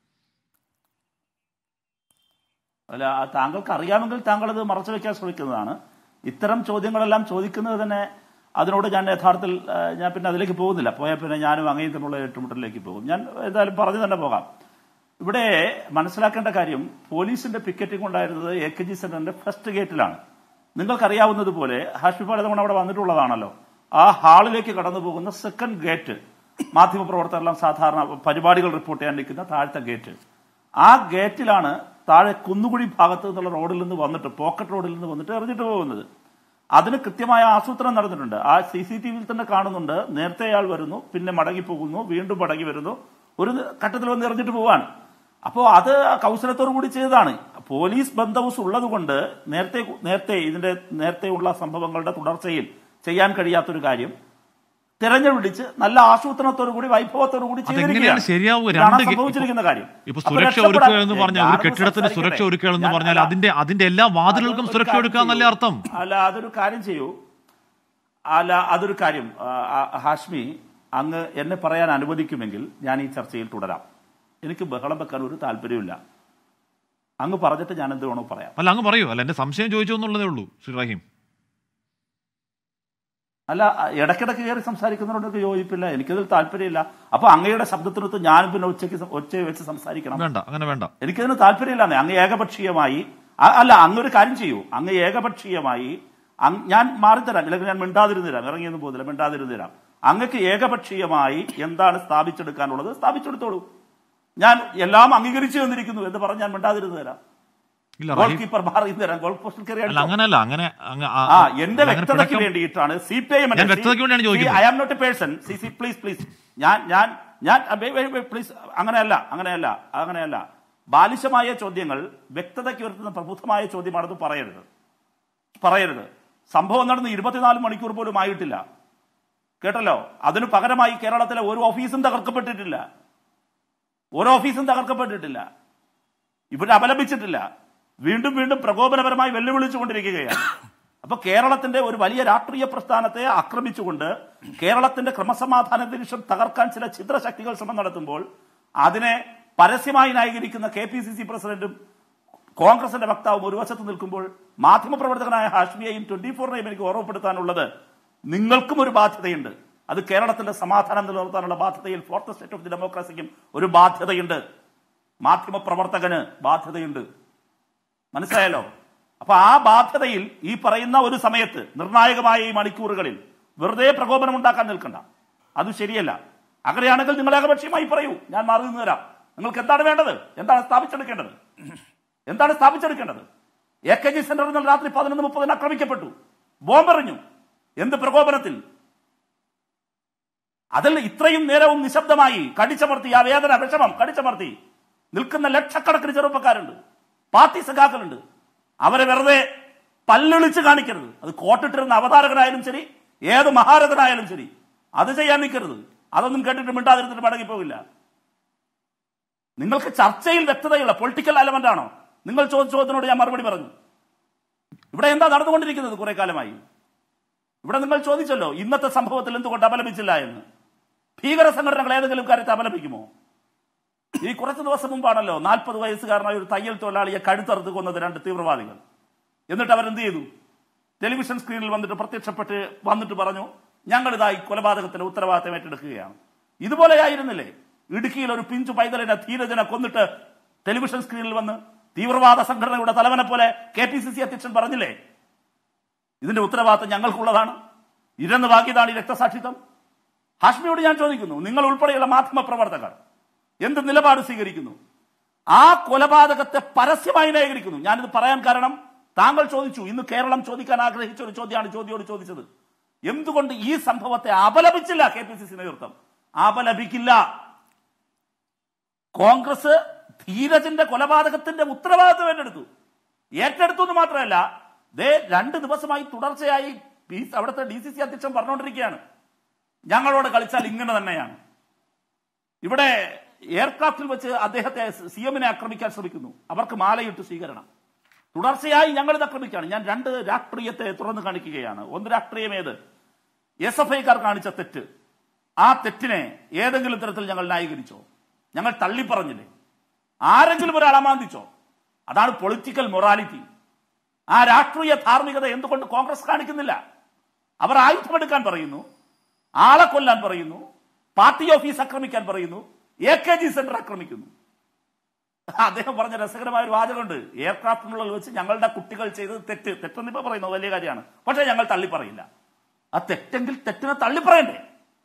F: അല്ല ആ താങ്കൾക്ക് അറിയാമെങ്കിൽ താങ്കൾ അത് മറച്ചു വെക്കാൻ ശ്രമിക്കുന്നതാണ് ഇത്തരം ചോദ്യങ്ങളെല്ലാം ചോദിക്കുന്നത് തന്നെ അതിനോട് ഞാൻ യഥാർത്ഥത്തിൽ ആ, ഞാൻ പിന്നെ അതിലേക്ക് പോകുന്നില്ല പോയാൽ പിന്നെ ഞാനും അങ്ങയും തമ്മിലുള്ള ഏറ്റുമുട്ടലിലേക്ക് പോകും ഞാൻ എന്തായാലും പറഞ്ഞു തന്നെ പോകാം ഇവിടെ മനസ്സിലാക്കേണ്ട കാര്യം പോലീസിന്റെ പിക്കറ്റിംഗ് ഉണ്ടായിരുന്നത് എ കെ ജി സെന്ററിന്റെ ഫസ്റ്റ് ഗേറ്റിലാണ് നിങ്ങൾക്കറിയാവുന്നതുപോലെ ഹാഷ്മി പലതവണ അവിടെ വന്നിട്ടുള്ളതാണല്ലോ ആ ഹാളിലേക്ക് കടന്നു പോകുന്ന സെക്കൻഡ് ഗേറ്റ് മാധ്യമപ്രവർത്തകരെല്ലാം സാധാരണ പരിപാടികൾ റിപ്പോർട്ട് ചെയ്യാൻ നിൽക്കുന്ന താഴത്തെ ഗേറ്റ് ആ ഗേറ്റിലാണ് താഴെ കുന്നുകുഴി ഭാഗത്ത് നിന്നുള്ള റോഡിൽ നിന്ന് വന്നിട്ട് പോക്കറ്റ് റോഡിൽ നിന്ന് വന്നിട്ട് എറിഞ്ഞിട്ട് പോകുന്നത് അതിന് കൃത്യമായ ആസൂത്രണം നടന്നിട്ടുണ്ട് ആ സി സി ടി വിയിൽ തന്നെ കാണുന്നുണ്ട് നേരത്തെ അയാൾ വരുന്നു പിന്നെ മടങ്ങി പോകുന്നു വീണ്ടും മടങ്ങി വരുന്നു ഒരു ഘട്ടത്തിൽ വന്ന് എറിഞ്ഞിട്ട് പോവാണ് അപ്പോൾ അത് കൗശലത്തോടു കൂടി ചെയ്തതാണ് പോലീസ് ബന്ധവുസ് ഉള്ളത് കൊണ്ട് നേരത്തെ നേരത്തെ ഇതിന്റെ നേരത്തെയുള്ള സംഭവങ്ങളുടെ തുടർച്ചയിൽ ചെയ്യാൻ കഴിയാത്തൊരു കാര്യം തിരഞ്ഞെടുപ്പിച്ച് നല്ല ആസൂത്രണത്തോടു കൂടി വൈഭവത്തോടു കൂടി
D: അതെങ്ങനെയാണ്
F: ചെയ്തിരിക്കുകയാണ്.
D: ശരിയാവുക
F: ഇതാണ്
D: രണ്ട് ഗേ-
F: സംഭവിച്ചിരിക്കുന്ന കാര്യം
D: ഇപ്പൊ
F: അപ്പോൾ
D: സുരക്ഷ
F: രക്ഷപ്പെടാൻ-
D: ഒരുക്കുക എന്ന് പറഞ്ഞാൽ ഒരു
F: ഞാനൊന്ന്
D: കെട്ടിടത്തിന് സുരക്ഷ
F: സംസാരിക്കട്ടെ.
D: ഒരുക്കുക എന്ന്
F: ഞാൻ-
D: പറഞ്ഞാൽ
F: അല്ല,
D: അതിന്റെ അതിന്റെ എല്ലാ വാതിലുകൾക്കും
F: അതൊരു
D: സുരക്ഷ
F: കാര്യം
D: ഒരുക്കുക എന്നല്ലേ
F: ചെയ്യൂ.
D: അർത്ഥം
F: അല്ല അതൊരു കാര്യം ചെയ്യൂ അല്ല അതൊരു കാര്യം ആ, ആ, ഹാഷ്മി അങ്ങ് എന്നെ പറയാൻ അനുവദിക്കുമെങ്കിൽ ഞാൻ ഈ ചർച്ചയിൽ തുടരാം എനിക്ക് ബഹളം വെക്കാൻ ഒരു താല്പര്യമില്ല അങ്ങ് പറഞ്ഞിട്ട് ഞാൻ എന്ത് വേണോ പറയാം
D: അല്ല അങ്ങ് പറയൂ അല്ല എന്റെ സംശയം ചോദിച്ചു എന്നുള്ളതേ ഉള്ളൂ ശ്രീ റഹീം
F: അല്ല ഇടയ്ക്കിടയ്ക്ക് കയറി സംസാരിക്കുന്നതിനോടൊക്കെ യോജിപ്പില്ല എനിക്കതിൽ താല്പര്യമില്ല അപ്പൊ അങ്ങയുടെ ശബ്ദത്തിനൊത്ത് ഞാൻ പിന്നെ ഉച്ചയ്ക്ക് സം- ഒച്ച വെച്ച് സംസാരിക്കണം
D: വേണ്ട അങ്ങനെ വേണ്ട
F: എനിക്കതിന് താല്പര്യമില്ല അങ്ങ് ഏകപക്ഷീയമായി അ- അല്ല അങ്ങൊരു കാര്യം ചെയ്യൂ അങ്ങ് ഏകപക്ഷീയമായി അങ് ഞാൻ മാറിത്തരാം അല്ലെങ്കിൽ ഞാൻ മിണ്ടാതിരുന്നു തരാം ഇറങ്ങിയൊന്നും പോകുന്നില്ല മിണ്ടാതിരുന്നു തരാം അങ്ങക്ക് ഏകപക്ഷീയമായി എന്താണ് സ്ഥാപിച്ചെടുക്കാനുള്ളത് സ്ഥാപിച്ചെടുത്തോളൂ ഞാൻ എല്ലാം അംഗീകരിച്ചു തന്നിരിക്കുന്നു എന്ന് പറഞ്ഞ് ഞാൻ മിണ്ടാതിരുന്നു തരാം
D: ഇല്ല
F: ഗോൾ
D: റഹീം
F: കീപ്പർ മാറി തരാം ഗോൾ പോസ്റ്റിൽ കയറി
D: അല്ല
F: അടിച്ചോ.
D: അങ്ങനെയല്ല അങ്ങനെ അങ്ങ് ആ-
F: ആ എന്റെ
D: അങ്ങനെ
F: വ്യക്തതയ്ക്ക്
D: പിണക്കം-
F: വേണ്ടിയിട്ടാണ് സി പി ഐ എം
D: ഞാൻ വ്യക്തതയ്ക്ക് വേണ്ടിയാണ് ചോദിക്കുന്നത്.
F: I am not a person C C please please ഞാൻ ഞാൻ ഞാൻ പ്ലീസ് അങ്ങനെയല്ല അങ്ങനെയല്ല അങ്ങനെയല്ല ബാലിശമായ ചോദ്യങ്ങൾ വ്യക്തതയ്ക്ക് വരുത്തുന്ന പ്രബുദ്ധമായ ചോദ്യമാണെന്ന് പറയരുത് പറയരുത് സംഭവം നടന്ന് ഇരുപത്തിനാല് മണിക്കൂർ പോലും ആയിട്ടില്ല കേട്ടല്ലോ അതിനു പകരമായി കേരളത്തിലെ ഒരു ഓഫീസും തകർക്കപ്പെട്ടിട്ടില്ല ഒരു ഓഫീസും തകർക്കപ്പെട്ടിട്ടില്ല ഇവിടെ അപലപിച്ചിട്ടില്ല വീണ്ടും വീണ്ടും പ്രകോപനപരമായി വെല്ലുവിളിച്ചുകൊണ്ടിരിക്കുകയാണ് അപ്പൊ കേരളത്തിന്റെ ഒരു വലിയ രാഷ്ട്രീയ പ്രസ്ഥാനത്തെ ആക്രമിച്ചുകൊണ്ട് കേരളത്തിന്റെ ക്രമസമാധാന അന്തരീക്ഷം തകർക്കാൻ ചില ഛിദ്രശക്തികൾ ശ്രമം നടത്തുമ്പോൾ അതിനെ പരസ്യമായി ന്യായീകരിക്കുന്ന കെ പി സി സി പ്രസിഡന്റും കോൺഗ്രസിന്റെ വക്താവും ഒരു വശത്ത് നിൽക്കുമ്പോൾ മാധ്യമപ്രവർത്തകനായ ഹാഷ്മിയെയും ട്വന്റി ഫോറിനെയും എനിക്ക് ഓർമ്മപ്പെടുത്താനുള്ളത് നിങ്ങൾക്കും ഒരു ബാധ്യതയുണ്ട് അത് കേരളത്തിന്റെ സമാധാനം നിലനിർത്താനുള്ള ബാധ്യതയിൽ ഫോർത്ത് സ്റ്റേറ്റ് ഓഫ് ദി ഡെമോക്രസിക്കും ഒരു ബാധ്യതയുണ്ട് മാധ്യമപ്രവർത്തകന് ബാധ്യതയുണ്ട് മനസ്സിലായല്ലോ അപ്പൊ ആ ബാധ്യതയിൽ ഈ പറയുന്ന ഒരു സമയത്ത് നിർണായകമായ ഈ മണിക്കൂറുകളിൽ വെറുതെ പ്രകോപനം ഉണ്ടാക്കാൻ നിൽക്കണ്ട അത് ശരിയല്ല അങ്ങനെയാണെങ്കിൽ നിങ്ങൾ ഏകപക്ഷീയമായി പറയൂ ഞാൻ മാറി നിന്ന് തരാം നിങ്ങൾക്ക് എന്താണ് വേണ്ടത് എന്താണ് സ്ഥാപിച്ചെടുക്കേണ്ടത് എന്താണ് സ്ഥാപിച്ചെടുക്കേണ്ടത് എ കെ ജി സെന്ററിൽ നിന്ന് രാത്രി പതിനൊന്ന് മുപ്പതിന് ആക്രമിക്കപ്പെട്ടു ബോംബെറിഞ്ഞു എന്ത് പ്രകോപനത്തിൽ അതിൽ ഇത്രയും നേരവും നിശബ്ദമായി കടിച്ചമർത്തി ആ വേദന വിഷമം കടിച്ചമർത്തി നിൽക്കുന്ന ലക്ഷക്കണക്കിന് ചെറുപ്പക്കാരുണ്ട് പാർട്ടി സഖാക്കളുണ്ട് അവരെ വെറുതെ പല്ലൊളിച്ച് കാണിക്കരുത് അത് കോട്ടിട്ടിരുന്ന അവതാരകനായാലും ശരി ഏത് മഹാരഥനായാലും ശരി അത് ചെയ്യാൻ നിൽക്കരുത് അതൊന്നും കേട്ടിട്ട് മിണ്ടാതിരുന്നിട്ട് മടങ്ങി പോകില്ല നിങ്ങൾക്ക് ചർച്ചയിൽ വ്യക്തതയുള്ള പൊളിറ്റിക്കൽ എലമെന്റ് ആണോ നിങ്ങൾ ചോദിച്ച ചോദ്യത്തിനോട് ഞാൻ മറുപടി പറഞ്ഞു ഇവിടെ എന്താ നടന്നുകൊണ്ടിരിക്കുന്നത് കുറെ കാലമായി ഇവിടെ നിങ്ങൾ ചോദിച്ചല്ലോ ഇന്നത്തെ സംഭവത്തിൽ എന്തുകൊണ്ട് അപലപിച്ചില്ല എന്ന് ഭീകര സംഘടനകൾ ഏതെങ്കിലും കാര്യത്തെ അപലപിക്കുമോ ഈ കുറച്ച് ദിവസം മുമ്പാണല്ലോ നാൽപ്പത് വയസ്സുകാരനായ ഒരു തയ്യൽ തൊഴിലാളിയെ കഴുത്തറുത്ത് കൊന്നത് രണ്ട് തീവ്രവാദികൾ എന്നിട്ട് അവരെന്ത് ചെയ്തു ടെലിവിഷൻ സ്ക്രീനിൽ വന്നിട്ട് പ്രത്യക്ഷപ്പെട്ട് വന്നിട്ട് പറഞ്ഞു ഞങ്ങളിതായി കൊലപാതകത്തിന്റെ ഉത്തരവാദിത്തം ഏറ്റെടുക്കുകയാണ് ഇതുപോലെയായിരുന്നില്ലേ ഇടുക്കിയിൽ ഒരു പിഞ്ചു പൈതലിനെ ധീരജനെ കൊന്നിട്ട് ടെലിവിഷൻ സ്ക്രീനിൽ വന്ന് തീവ്രവാദ സംഘടനയുടെ തലവനെ പോലെ കെ പി സി സി അധ്യക്ഷൻ പറഞ്ഞില്ലേ ഇതിന്റെ ഉത്തരവാദിത്തം ഞങ്ങൾക്കുള്ളതാണ് ഇരന്ന് വാങ്ങിയതാണ് ഈ രക്തസാക്ഷിത്വം ഹാഷ്മിയോട് ഞാൻ ചോദിക്കുന്നു നിങ്ങൾ ഉൾപ്പെടെയുള്ള മാധ്യമ പ്രവർത്തകർ എന്ത് നിലപാട് സ്വീകരിക്കുന്നു ആ കൊലപാതകത്തെ പരസ്യമായി ന്യായീകരിക്കുന്നു ഞാനിത് പറയാൻ കാരണം താങ്കൾ ചോദിച്ചു ഇന്ന് കേരളം ചോദിക്കാൻ ആഗ്രഹിച്ച ഒരു ചോദ്യമാണ് ചോദ്യോട് ചോദിച്ചത് എന്തുകൊണ്ട് ഈ സംഭവത്തെ അപലപിച്ചില്ല കെ പി സി സി നേതൃത്വം അപലപിക്കില്ല കോൺഗ്രസ് ധീരജിന്റെ കൊലപാതകത്തിന്റെ ഉത്തരവാദിത്വം ഏറ്റെടുത്തു ഏറ്റെടുത്തു എന്ന് മാത്രമല്ല ദേ രണ്ട് ദിവസമായി തുടർച്ചയായി പി- അവിടുത്തെ ഡി സി സി അധ്യക്ഷൻ പറഞ്ഞുകൊണ്ടിരിക്കുകയാണ് ഞങ്ങളോട് കളിച്ചാൽ ഇങ്ങനെ തന്നെയാണ് ഇവിടെ എയർക്രാഫ്റ്റിൽ വെച്ച് അദ്ദേഹത്തെ സി എമ്മിനെ ആക്രമിക്കാൻ ശ്രമിക്കുന്നു അവർക്ക് മാലയിട്ട് സ്വീകരണം തുടർച്ചയായി ഞങ്ങൾ ഇത് ആക്രമിക്കുകയാണ് ഞാൻ രണ്ട് രാഷ്ട്രീയത്തെ തുറന്നു കാണിക്കുകയാണ് ഒന്ന് രാഷ്ട്രീയം ഏത് എസ് എഫ് ഐക്കാർ കാണിച്ച തെറ്റ് ആ തെറ്റിനെ ഏതെങ്കിലും തരത്തിൽ ഞങ്ങൾ ന്യായീകരിച്ചോ ഞങ്ങൾ തള്ളിപ്പറഞ്ഞില്ലേ ആരെങ്കിലും ഒരാൾ അമാന്തിച്ചോ അതാണ് പൊളിറ്റിക്കൽ മൊറാലിറ്റി ആ രാഷ്ട്രീയ ധാർമ്മികത എന്തുകൊണ്ട് കോൺഗ്രസ് കാണിക്കുന്നില്ല അവർ ആയുധമെടുക്കാൻ പറയുന്നു ആളെ കൊല്ലാൻ പറയുന്നു പാർട്ടി ഓഫീസ് ആക്രമിക്കാൻ പറയുന്നു എ കെ ജി സെന്റർ ആക്രമിക്കുന്നു അദ്ദേഹം പറഞ്ഞ രസകരമായ ഒരു വാചകമുണ്ട് എയർക്രാഫ്റ്റിനുള്ളിൽ വെച്ച് ഞങ്ങളുടെ കുട്ടികൾ ചെയ്തത് തെറ്റ് തെറ്റെന്ന് ഇപ്പൊ പറയുന്നത് വലിയ കാര്യമാണ് പക്ഷെ ഞങ്ങൾ തള്ളി പറയില്ല ആ തെറ്റെങ്കിൽ തെറ്റിനെ തള്ളി പറയണ്ടേ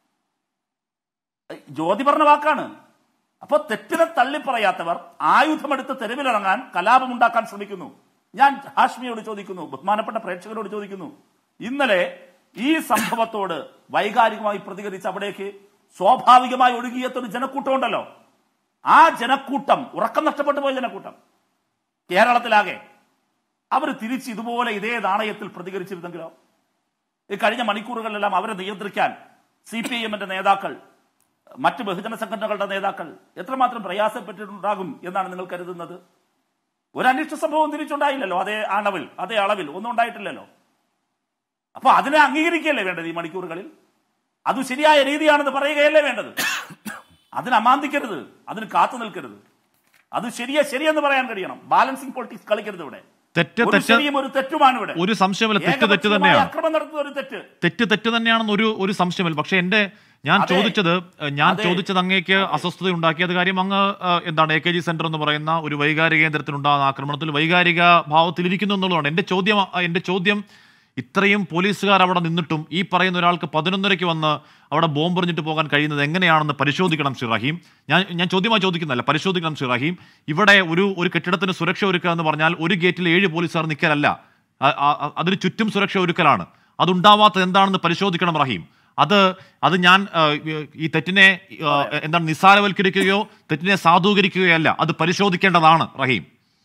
F: ജ്യോതി പറഞ്ഞ വാക്കാണ് അപ്പൊ തെറ്റിനെ തള്ളി പറയാത്തവർ ആയുധമെടുത്ത് തെരുവിലിറങ്ങാൻ കലാപമുണ്ടാക്കാൻ ശ്രമിക്കുന്നു ഞാൻ ഹാഷ്മിയോട് ചോദിക്കുന്നു ബഹുമാനപ്പെട്ട പ്രേക്ഷകരോട് ചോദിക്കുന്നു ഇന്നലെ ഈ സംഭവത്തോട് വൈകാരികമായി പ്രതികരിച്ച് അവിടേക്ക് സ്വാഭാവികമായി ഒഴുകിയെത്തൊരു ജനക്കൂട്ടം ഉണ്ടല്ലോ ആ ജനക്കൂട്ടം ഉറക്കം നഷ്ടപ്പെട്ടു പോയ ജനക്കൂട്ടം കേരളത്തിലാകെ അവർ തിരിച്ച് ഇതുപോലെ ഇതേ നാണയത്തിൽ പ്രതികരിച്ചിരുന്നെങ്കിലോ ഈ കഴിഞ്ഞ മണിക്കൂറുകളിലെല്ലാം അവരെ നിയന്ത്രിക്കാൻ സി പി ഐ എമ്മിന്റെ നേതാക്കൾ മറ്റ് ബഹുജന സംഘടനകളുടെ നേതാക്കൾ എത്രമാത്രം പ്രയാസപ്പെട്ടിട്ടുണ്ടാകും എന്നാണ് നിങ്ങൾ കരുതുന്നത് ഒരു അനിഷ്ട സംഭവം തിരിച്ചുണ്ടായില്ലല്ലോ അതേ അളവിൽ അതേ അളവിൽ ഒന്നും ഉണ്ടായിട്ടില്ലല്ലോ അപ്പൊ അതിനെ അംഗീകരിക്കുകയല്ലേ വേണ്ടത് ഈ മണിക്കൂറുകളിൽ അത് ശരിയായ രീതിയാണെന്ന് പറയുകയല്ലേ വേണ്ടത് അതിന് അമാന്തിക്കരുത് അതിന് കാത്തു നിൽക്കരുത് അത് ശരിയെ ശരിയെന്ന് പറയാൻ കഴിയണം ബാലൻസിംഗ് പൊളിറ്റിക്സ് കളിക്കരുത് ഇവിടെ
D: തെറ്റ്
F: ഒരു
D: തെറ്റ്
F: ശരിയും ഒരു തെറ്റുമാണ് ഇവിടെ
D: ഒരു സംശയമില്ല തെറ്റ് തെറ്റ്
F: ഏകപക്ഷീയമായ
D: തന്നെയാണ്
F: അക്രമം നടത്തുന്ന ഒരു തെറ്റ്
D: തെറ്റ് തെറ്റ് തന്നെയാണെന്ന് ഒരു ഒരു സംശയമില്ല പക്ഷെ എന്റെ ഞാൻ
F: അതെ.
D: ചോദിച്ചത് ഏഹ്, ഞാൻ
F: അതെ.
D: ചോദിച്ചത് അങ്ങേക്ക് അസ്വസ്ഥത ഉണ്ടാക്കിയത് കാര്യം അങ്ങ് ഏഹ്, എന്താണ് എ കെ ജി സെന്റർ എന്ന് പറയുന്ന ഒരു വൈകാരിക കേന്ദ്രത്തിലുണ്ടാകുന്ന ആക്രമണത്തിൽ വൈകാരിക ഭാവത്തിലിരിക്കുന്നു എന്നുള്ളതാണ് എന്റെ ചോദ്യം അഹ്, എന്റെ ചോദ്യം ഇത്രയും പോലീസുകാർ അവിടെ നിന്നിട്ടും ഈ പറയുന്ന ഒരാൾക്ക് പതിനൊന്നരയ്ക്ക് വന്ന് അവിടെ ബോംബെറിഞ്ഞിട്ട് പോകാൻ കഴിയുന്നത് എങ്ങനെയാണെന്ന് പരിശോധിക്കണം ശ്രീ റഹീം ഞാൻ ഞാൻ ചോദ്യമായി ചോദിക്കുന്നതല്ല പരിശോധിക്കണം ശ്രീ റഹീം ഇവിടെ ഒരു ഒരു കെട്ടിടത്തിന് സുരക്ഷ ഒരുക്കുക എന്ന് പറഞ്ഞാൽ ഒരു ഗേറ്റിൽ ഏഴ് പോലീസുകാർ നിൽക്കലല്ല അ- അ- അതിന് ചുറ്റും സുരക്ഷ ഒരുക്കലാണ് അതുണ്ടാവാത്തത് എന്താണെന്ന് പരിശോധിക്കണം റഹീം അത് അത് ഞാൻ ആ, ഈ തെറ്റിനെ ആ, എന്താണ് നിസ്സാരവൽക്കരിക്കുകയോ തെറ്റിനെ സാധൂകരിക്കുകയോ അല്ല അത് പരിശോധിക്കേണ്ടതാണ് റഹീം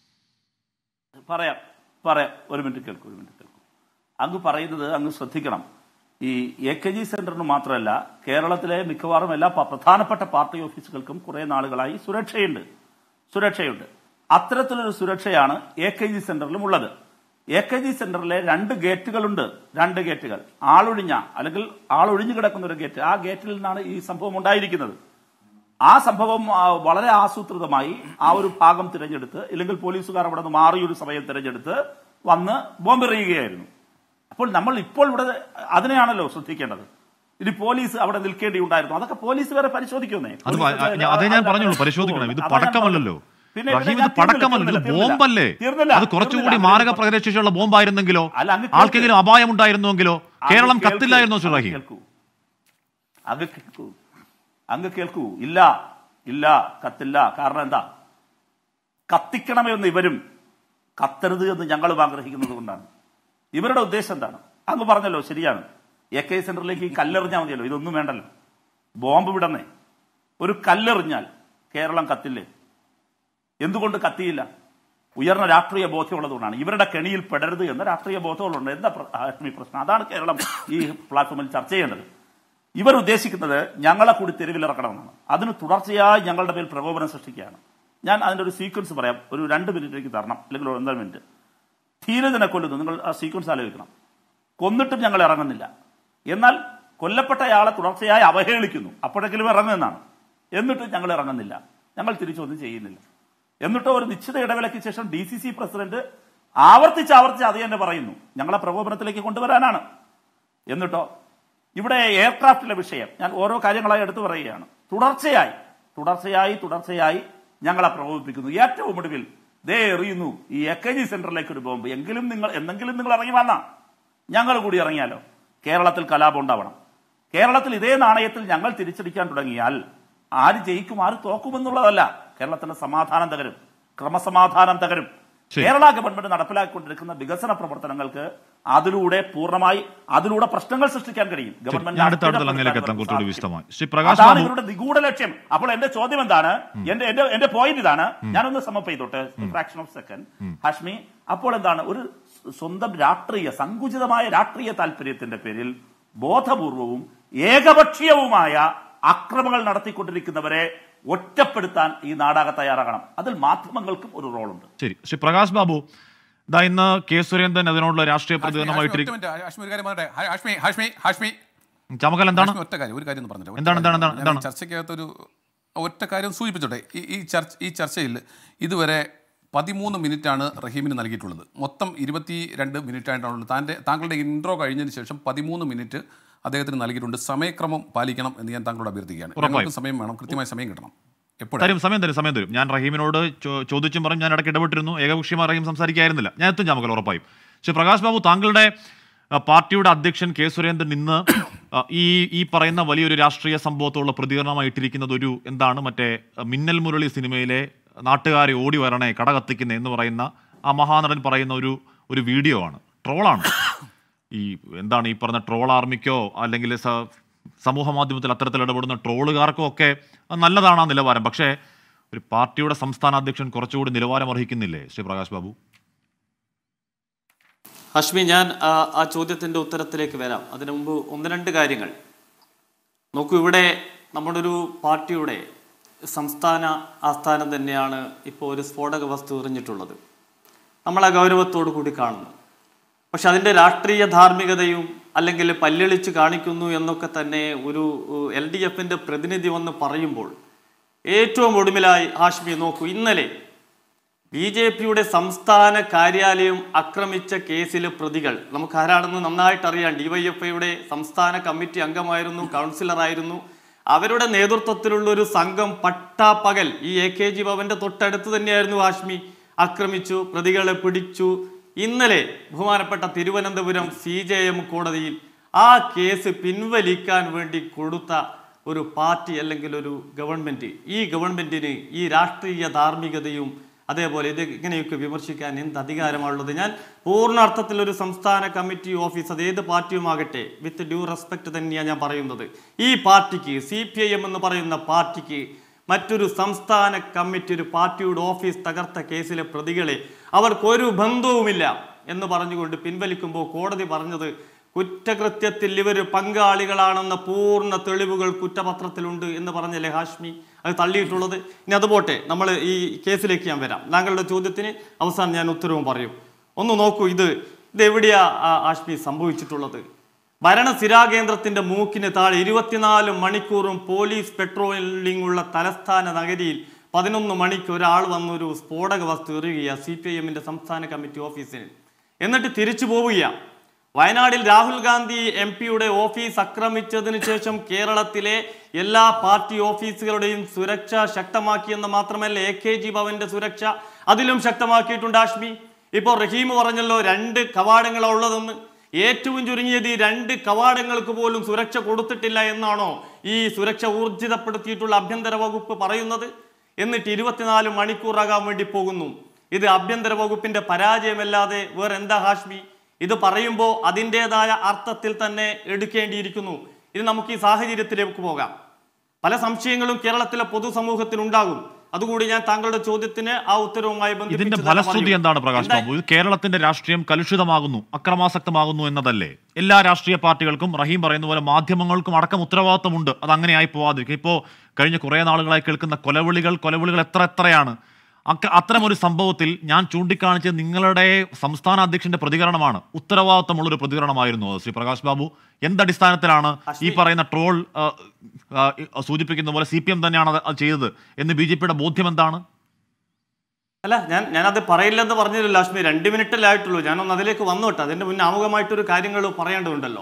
F: പറയാം പറയാം ഒരു മിനിറ്റ് കേൾക്കൂ ഒരു മിനിറ്റ് കേൾക്കൂ അങ്ങ് പറയുന്നത് അങ്ങ് ശ്രദ്ധിക്കണം ഈ എ കെ ജി സെന്ററിന് മാത്രമല്ല കേരളത്തിലെ മിക്കവാറും എല്ലാ പ- പ്രധാനപ്പെട്ട പാർട്ടി ഓഫീസുകൾക്കും കുറെ നാളുകളായി സുരക്ഷയുണ്ട് സുരക്ഷയുണ്ട് അത്തരത്തിലൊരു സുരക്ഷയാണ് എ കെ ജി സെന്ററിലും ഉള്ളത് എ കെ ജി സെന്ററിലെ രണ്ട് ഗേറ്റുകളുണ്ട് രണ്ട് ഗേറ്റുകൾ ആളൊഴിഞ്ഞ അല്ലെങ്കിൽ ആളൊഴിഞ്ഞു കിടക്കുന്ന ഒരു ഗേറ്റ് ആ ഗേറ്റിൽ നിന്നാണ് ഈ സംഭവം ഉണ്ടായിരിക്കുന്നത് ആ സംഭവം ആ, വളരെ ആസൂത്രിതമായി ആ ഒരു ഭാഗം തിരഞ്ഞെടുത്ത് ഇല്ലെങ്കിൽ പോലീസുകാർ അവിടെ നിന്ന് മാറിയൊരു സമയം തിരഞ്ഞെടുത്ത് വന്ന് ബോംബെറിയുകയായിരുന്നു അപ്പോൾ നമ്മൾ ഇപ്പോൾ ഇവിടെ അതിനെയാണല്ലോ ശ്രദ്ധിക്കേണ്ടത് ഇനി പോലീസ് അവിടെ നിൽക്കേണ്ടിയുണ്ടായിരുന്നു അതൊക്കെ പോലീസ് വരെ പരിശോധിക്കുന്നേ
D: അത് പ- ഞാൻ- അതേ ഞാൻ പറഞ്ഞുള്ളൂ പരിശോധിക്കണം ഇത് പടക്കമല്ലല്ലോ
F: പിന്നെ
D: റഹീം
F: ഞാൻ
D: ഇത് പടക്കമല്ല ഇത്
F: തീർന്നില്ല,
D: ബോംബല്ലേ
F: തീർന്നില്ല,
D: അത് കുറച്ചുകൂടി
F: തീർന്നില്ല.
D: മാരക പ്രകടശേഷിയുള്ള ബോംബായിരുന്നെങ്കിലോ
F: അല്ല, അങ്ങ് കേൾക്ക്.
D: ആർക്കെങ്കിലും അപായം ഉണ്ടായിരുന്നുവെങ്കിലോ
F: അങ്ങ്
D: കേരളം
F: കേൾക്കൂ,
D: കത്തില്ലായിരുന്നോ ശ്രീ
F: അങ്ങ്
D: റഹീം
F: കേൾക്കൂ അങ്ങ് കേൾക്കൂ അങ്ങ് കേൾക്കൂ ഇല്ല ഇല്ല കത്തില്ല കാരണം എന്താ കത്തിക്കണമെന്ന് ഇവരും കത്തരുത് എന്ന് ഞങ്ങളും ആഗ്രഹിക്കുന്നത് കൊണ്ടാണ് ഇവരുടെ ഉദ്ദേശം എന്താണ് അങ്ങ് പറഞ്ഞല്ലോ ശരിയാണ് എ കെ സെന്ററിലേക്ക് ഈ കല്ലെറിഞ്ഞാൽ മതിയല്ലോ ഇതൊന്നും വേണ്ടല്ലോ ബോംബ് വിടന്നേ ഒരു കല്ലെറിഞ്ഞാൽ കേരളം കത്തില്ലേ എന്തുകൊണ്ട് കത്തിയില്ല ഉയർന്ന രാഷ്ട്രീയ ബോധ്യമുള്ളതുകൊണ്ടാണ് ഇവരുടെ കെണിയിൽ പെടരുത് എന്ന രാഷ്ട്രീയ ബോധമുള്ളതുകൊണ്ട് എന്താ പ്ര- ആത്മീയ പ്രശ്നം അതാണ് കേരളം ഈ പ്ലാറ്റ്ഫോമിൽ ചർച്ച ചെയ്യേണ്ടത് ഇവർ ഉദ്ദേശിക്കുന്നത് ഞങ്ങളെ കൂടി തെരുവിലിറക്കണമെന്നാണ് അതിന് തുടർച്ചയായി ഞങ്ങളുടെ മേൽ പ്രകോപനം സൃഷ്ടിക്കുകയാണ് ഞാൻ അതിന്റെ ഒരു സീക്വൻസ് പറയാം ഒരു രണ്ട് മിനിറ്റിലേക്ക് തരണം അല്ലെങ്കിൽ ഒരു ഒന്നര മിനിറ്റ് ധീരജനെ കൊല്ലുന്നു നിങ്ങൾ ആ സീക്വൻസ് ആലോചിക്കണം കൊന്നിട്ടും ഞങ്ങൾ ഇറങ്ങുന്നില്ല എന്നാൽ കൊല്ലപ്പെട്ടയാളെ തുടർച്ചയായി അവഹേളിക്കുന്നു അപ്പോഴെങ്കിലും ഇറങ്ങുമെന്നാണ് എന്നിട്ടും ഞങ്ങൾ ഇറങ്ങുന്നില്ല ഞങ്ങൾ തിരിച്ചൊന്നും ചെയ്യുന്നില്ല എന്നിട്ടോ ഒരു നിശ്ചിത ഇടവേളയ്ക്ക് ശേഷം ഡി സി സി പ്രസിഡന്റ് ആവർത്തിച്ച് ആവർത്തിച്ച് അത് തന്നെ പറയുന്നു ഞങ്ങളെ പ്രകോപനത്തിലേക്ക് കൊണ്ടുവരാനാണ് എന്നിട്ടോ ഇവിടെ എയർക്രാഫ്റ്റിലെ വിഷയം ഞാൻ ഓരോ കാര്യങ്ങളായി എടുത്തു പറയുകയാണ് തുടർച്ചയായി തുടർച്ചയായി തുടർച്ചയായി ഞങ്ങളെ പ്രകോപിപ്പിക്കുന്നു ഏറ്റവും ഒടുവിൽ ദേ എറിയുന്നു ഈ എ കെ ജി സെന്ററിലേക്ക് ഒരു ബോംബ് എങ്കിലും നിങ്ങൾ എന്തെങ്കിലും നിങ്ങൾ ഇറങ്ങി വന്നാ ഞങ്ങൾ കൂടി ഇറങ്ങിയാലോ കേരളത്തിൽ കലാപം ഉണ്ടാവണം കേരളത്തിൽ ഇതേ നാണയത്തിൽ ഞങ്ങൾ തിരിച്ചടിക്കാൻ തുടങ്ങിയാൽ ആര് ജയിക്കും ആര് തോക്കുമെന്നുള്ളതല്ല കേരളത്തിന്റെ സമാധാനം തകരും ക്രമസമാധാനം തകരും
D: ശരി.
F: കേരള ഗവൺമെന്റ് നടപ്പിലാക്കിക്കൊണ്ടിരിക്കുന്ന വികസന പ്രവർത്തനങ്ങൾക്ക് അതിലൂടെ പൂർണ്ണമായി അതിലൂടെ പ്രശ്നങ്ങൾ സൃഷ്ടിക്കാൻ കഴിയും ഗവൺമെന്റ്
D: ഞാൻ അടുത്ത അടുത്ത അങ്ങനെയൊക്കെ എത്താം കുറച്ചുകൂടി
F: സാധിക്കും.
D: വിശദമായി ശ്രീ പ്രകാശ്
F: അതാണ്
D: ബാബു
F: ഇവരുടെ നിഗൂഢ ലക്ഷ്യം അപ്പോൾ എന്റെ ചോദ്യം എന്താണ് എന്റെ എന്റെ എന്റെ പോയിന്റ് ഇതാണ് ഞാനൊന്ന് സമപ്പ് ചെയ്തോട്ടെ ഫ്രാക്ഷൻ ഓഫ് സെക്കൻഡ് ഹാഷ്മി അപ്പോൾ എന്താണ് ഒരു സ്വന്തം രാഷ്ട്രീയ സങ്കുചിതമായ രാഷ്ട്രീയ താല്പര്യത്തിന്റെ പേരിൽ ബോധപൂർവവും ഏകപക്ഷീയവുമായ അക്രമങ്ങൾ നടത്തിക്കൊണ്ടിരിക്കുന്നവരെ ഒറ്റപ്പെടുത്താൻ ഈ നാടക തയ്യാറാകണം അതിൽ മാധ്യമങ്ങൾക്കും ഒരു റോളുണ്ട്
D: ശരി ശ്രീ പ്രകാശ് ബാബു ദാ ഇന്ന് കെ സുരേന്ദ്രൻ അതിനോടുള്ള രാഷ്ട്രീയ
E: ഹാഷ്മി,
D: പ്രതികരണമായിട്ടിരിക്കും
E: ഒറ്റ മിനിറ്റ്, ഹാഷ്മി ഒരു കാര്യം പറയട്ടെ. ഹാ- ഹാഷ്മി ഹാഷ്മി ഹാഷ്മി
D: ചമക്കൽ എന്താണ്
E: ഹാഷ്മി ഒറ്റ കാര്യം ഒരു കാര്യം ഒന്ന് പറഞ്ഞിട്ട് ഒറ്റ
D: എന്താണ്,
E: കാര്യം.
D: എന്താണ്,
E: ഞാൻ
D: എന്താണ്?
E: ഈ ചർച്ചയ്ക്കകത്തൊരു ഒറ്റ കാര്യം സൂചിപ്പിച്ചോട്ടെ ഈ ഈ ചർച്ച ഈ ചർച്ചയിൽ ഇതുവരെ പതിമൂന്ന് മിനിറ്റാണ് റഹീമിന് നൽകിയിട്ടുള്ളത് മൊത്തം ഇരുപത്തി രണ്ട് മിനിറ്റ് ആയിട്ടാണുള്ളത് താൻ്റെ താങ്കളുടെ ഇൻട്രോ കഴിഞ്ഞതിന് ശേഷം പതിമൂന്ന് മിനിറ്റ് അദ്ദേഹത്തിന് നൽകിയിട്ടുണ്ട് സമയക്രമം പാലിക്കണം എന്ന് ഞാൻ താങ്കളോട് അഭ്യർത്ഥിക്കുകയാണ്
D: ഉറപ്പായും.
E: ഞങ്ങൾക്ക് സമയം വേണം കൃത്യമായ സമയം കിട്ടണം എപ്പോഴും
D: തരും സമയം തരും സമയം തരും ഞാൻ റഹീമിനോട് ചോ- ചോദിച്ചും പറഞ്ഞ് ഞാൻ ഇടയ്ക്ക് ഇടപെട്ടിരുന്നു ഏകപക്ഷീയമായി റഹീം സംസാരിക്കായിരുന്നില്ല ഞാൻ എത്തും ചമക്കൽ ഉറപ്പായും പക്ഷേ പ്രകാശ് ബാബു താങ്കളുടെ ആ, പാർട്ടിയുടെ അധ്യക്ഷൻ കെ സുരേന്ദ്രൻ ഇന്ന് ആ, ഈ ഈ പറയുന്ന വലിയൊരു രാഷ്ട്രീയ സംഭവത്തോടുള്ള പ്രതികരണമായി ഇട്ടിരിക്കുന്നത് ഒരു എന്താണ് മറ്റേ ആ, മിന്നൽ മുരളി സിനിമയിലെ നാട്ടുകാരെ ഓടി വരണേ കട കത്തിക്കുന്ന എന്ന് പറയുന്ന ആ മഹാനടൻ പറയുന്ന ഒരു ഒരു വീഡിയോ ആണ് ട്രോളാണ് ഈ എന്താണ് ഈ പറഞ്ഞ ട്രോൾ ആർമിക്കോ അല്ലെങ്കിൽ സ- സമൂഹ മാധ്യമത്തിൽ അത്തരത്തിൽ ഇടപെടുന്ന ട്രോളുകാർക്കോ ഒക്കെ അത് നല്ലതാണ് ആ നിലവാരം പക്ഷേ ഒരു പാർട്ടിയുടെ സംസ്ഥാന അധ്യക്ഷൻ കുറച്ചുകൂടി നിലവാരം അർഹിക്കുന്നില്ലേ ശ്രീ പ്രകാശ് ബാബു
G: ഹഷ്മി ഞാൻ ആ, ആ ചോദ്യത്തിന്റെ ഉത്തരത്തിലേക്ക് വരാം അതിനു മുമ്പ് ഒന്ന് രണ്ട് കാര്യങ്ങൾ നോക്കൂ ഇവിടെ നമ്മുടെ ഒരു പാർട്ടിയുടെ സംസ്ഥാന ആസ്ഥാനം തന്നെയാണ് ഇപ്പോൾ ഒരു സ്ഫോടക വസ്തു എറിഞ്ഞിട്ടുള്ളത് നമ്മൾ ആ ഗൗരവത്തോടു കൂടി കാണുന്നു പക്ഷെ അതിൻ്റെ രാഷ്ട്രീയ ധാർമ്മികതയും അല്ലെങ്കിൽ പല്ലിളിച്ച് കാണിക്കുന്നു എന്നൊക്കെ തന്നെ ഒരു എൽ ഡി എഫിൻ്റെ പ്രതിനിധി വന്ന് പറയുമ്പോൾ ഏറ്റവും ഒടുവിലായി ഹാഷ്മി നോക്കൂ ഇന്നലെ ബി ജെ പിയുടെ സംസ്ഥാന കാര്യാലയം ആക്രമിച്ച കേസിലെ പ്രതികൾ നമുക്ക് ആരാണെന്ന് നന്നായിട്ട് അറിയാം ഡിവൈഎഫ്ഐയുടെ സംസ്ഥാന കമ്മിറ്റി അംഗമായിരുന്നു കൗൺസിലറായിരുന്നു അവരുടെ നേതൃത്വത്തിലുള്ള ഒരു സംഘം പട്ടാപ്പകൽ ഈ എ കെ ജി ഭവന്റെ തൊട്ടടുത്ത് തന്നെയായിരുന്നു ഹാഷ്മി ആക്രമിച്ചു പ്രതികളെ പിടിച്ചു ഇന്നലെ ബഹുമാനപ്പെട്ട തിരുവനന്തപുരം സി ജെ എം കോടതിയിൽ ആ കേസ് പിൻവലിക്കാൻ വേണ്ടി കൊടുത്ത ഒരു പാർട്ടി അല്ലെങ്കിൽ ഒരു ഗവൺമെന്റ് ഈ ഗവൺമെന്റിന് ഈ രാഷ്ട്രീയ ധാർമ്മികതയും അതേപോലെ ഇത് ഇങ്ങനെയൊക്കെ വിമർശിക്കാൻ എന്ത് അധികാരമാണുള്ളത് ഞാൻ പൂർണ്ണ അർത്ഥത്തിൽ ഒരു സംസ്ഥാന കമ്മിറ്റി ഓഫീസ് അത് ഏത് പാർട്ടിയുമാകട്ടെ വിത്ത് ഡ്യൂ റെസ്പെക്ട് തന്നെയാണ് ഞാൻ പറയുന്നത് ഈ പാർട്ടിക്ക് സി പി ഐ എം എന്ന് പറയുന്ന പാർട്ടിക്ക് മറ്റൊരു സംസ്ഥാന കമ്മിറ്റി ഒരു പാർട്ടിയുടെ ഓഫീസ് തകർത്ത കേസിലെ പ്രതികളെ അവർക്കൊരു ബന്ധവുമില്ല എന്ന് പറഞ്ഞുകൊണ്ട് പിൻവലിക്കുമ്പോൾ കോടതി പറഞ്ഞത് കുറ്റകൃത്യത്തിൽ ഇവർ പങ്കാളികളാണെന്ന പൂർണ്ണ തെളിവുകൾ കുറ്റപത്രത്തിലുണ്ട് എന്ന് പറഞ്ഞല്ലേ ഹാഷ്മി അത് തള്ളിയിട്ടുള്ളത് ഇനി അതുപോട്ടെ നമ്മൾ ഈ കേസിലേക്ക് ഞാൻ വരാം താങ്കളുടെ ചോദ്യത്തിന് അവസാനം ഞാൻ ഉത്തരവും പറയും ഒന്ന് നോക്കൂ ഇത് ഇത് എവിടെയാ ആ, ഹാഷ്മി സംഭവിച്ചിട്ടുള്ളത് ഭരണസിരാകേന്ദ്രത്തിന്റെ മൂക്കിന് താഴെ ഇരുപത്തിനാല് മണിക്കൂറും പോലീസ് പെട്രോളിംഗ് ഉള്ള തലസ്ഥാന നഗരിയിൽ പതിനൊന്ന് മണിക്ക് ഒരാൾ വന്നൊരു സ്ഫോടക വസ്തു എറിയുകയാണ് സി പി ഐ എമ്മിന്റെ സംസ്ഥാന കമ്മിറ്റി ഓഫീസിന് എന്നിട്ട് തിരിച്ചു പോവുകയാണ് വയനാടിൽ രാഹുൽ ഗാന്ധി എം പിയുടെ ഓഫീസ് ആക്രമിച്ചതിന് ശേഷം കേരളത്തിലെ എല്ലാ പാർട്ടി ഓഫീസുകളുടെയും സുരക്ഷ ശക്തമാക്കിയെന്ന് മാത്രമല്ല എ കെ ജി ഭവന്റെ സുരക്ഷ അതിലും ശക്തമാക്കിയിട്ടുണ്ട് ആഷ്മി ഇപ്പോൾ റഹീം പറഞ്ഞല്ലോ രണ്ട് കവാടങ്ങളാണ് ഉള്ളതെന്ന് ഏറ്റവും ചുരുങ്ങിയത് ഈ രണ്ട് കവാടങ്ങൾക്ക് പോലും സുരക്ഷ കൊടുത്തിട്ടില്ല എന്നാണോ ഈ സുരക്ഷ ഊർജിതപ്പെടുത്തിയിട്ടുള്ള ആഭ്യന്തര വകുപ്പ് പറയുന്നത് എന്നിട്ട് ഇരുപത്തിനാല് മണിക്കൂറാകാൻ വേണ്ടി പോകുന്നു ഇത് ആഭ്യന്തര വകുപ്പിന്റെ പരാജയമല്ലാതെ വേറെ എന്താ ഹാഷ്മി ഇത് പറയുമ്പോൾ അതിൻ്റെതായ അർത്ഥത്തിൽ തന്നെ എടുക്കേണ്ടിയിരിക്കുന്നു ഇത് നമുക്ക് ഈ സാഹചര്യത്തിലേക്ക് പോകാം പല സംശയങ്ങളും കേരളത്തിലെ പൊതുസമൂഹത്തിൽ ഉണ്ടാകും അതുകൂടി ഞാൻ താങ്കളുടെ ചോദ്യത്തിന് ആ ഉത്തരവുമായി
D: ഇതിന്റെ
G: ബന്ധിപ്പിച്ച് തന്നെ
D: ഫലശ്രുതി
G: പറയും.
D: എന്താണ് പ്രകാശ്
G: എന്താ-
D: ബാബു ഇത് കേരളത്തിന്റെ രാഷ്ട്രീയം കലുഷിതമാകുന്നു അക്രമാസക്തമാകുന്നു എന്നതല്ലേ എല്ലാ രാഷ്ട്രീയ പാർട്ടികൾക്കും റഹീം പറയുന്ന പോലെ മാധ്യമങ്ങൾക്കും അടക്കം ഉത്തരവാദിത്വമുണ്ട് അത് അങ്ങനെയായി പോവാതിരിക്കും ഇപ്പോൾ കഴിഞ്ഞ കുറേ നാളുകളായി കേൾക്കുന്ന കൊലവിളികൾ കൊലവിളികൾ എത്ര എത്രയാണ് അക്ക അത്തരമൊരു സംഭവത്തിൽ ഞാൻ ചൂണ്ടിക്കാണിച്ചത് നിങ്ങളുടെ സംസ്ഥാന അധ്യക്ഷന്റെ പ്രതികരണമാണ് ഉത്തരവാദിത്തമുള്ളൊരു പ്രതികരണമായിരുന്നു അത് ശ്രീ പ്രകാശ് ബാബു എന്തടിസ്ഥാനത്തിലാണ് ഈ പറയുന്ന ട്രോൾ ആ, ആ, സൂചിപ്പിക്കുന്ന പോലെ സി പി എം തന്നെയാണ് അത് അത് ചെയ്തത് എന്ന് ബി ജെ പിയുടെ ബോധ്യം എന്താണ്
G: അല്ല ഞാൻ ഞാനത് പറയില്ലെന്ന് പറഞ്ഞില്ലല്ലോ അശ്മി രണ്ട് മിനിറ്റിലായിട്ടുള്ളൂ ഞാനൊന്ന് അതിലേക്ക് വന്നോട്ടെ അതിന്റെ മുന്നേ ആമുഖമായിട്ടൊരു കാര്യങ്ങൾ പറയേണ്ടതുണ്ടല്ലോ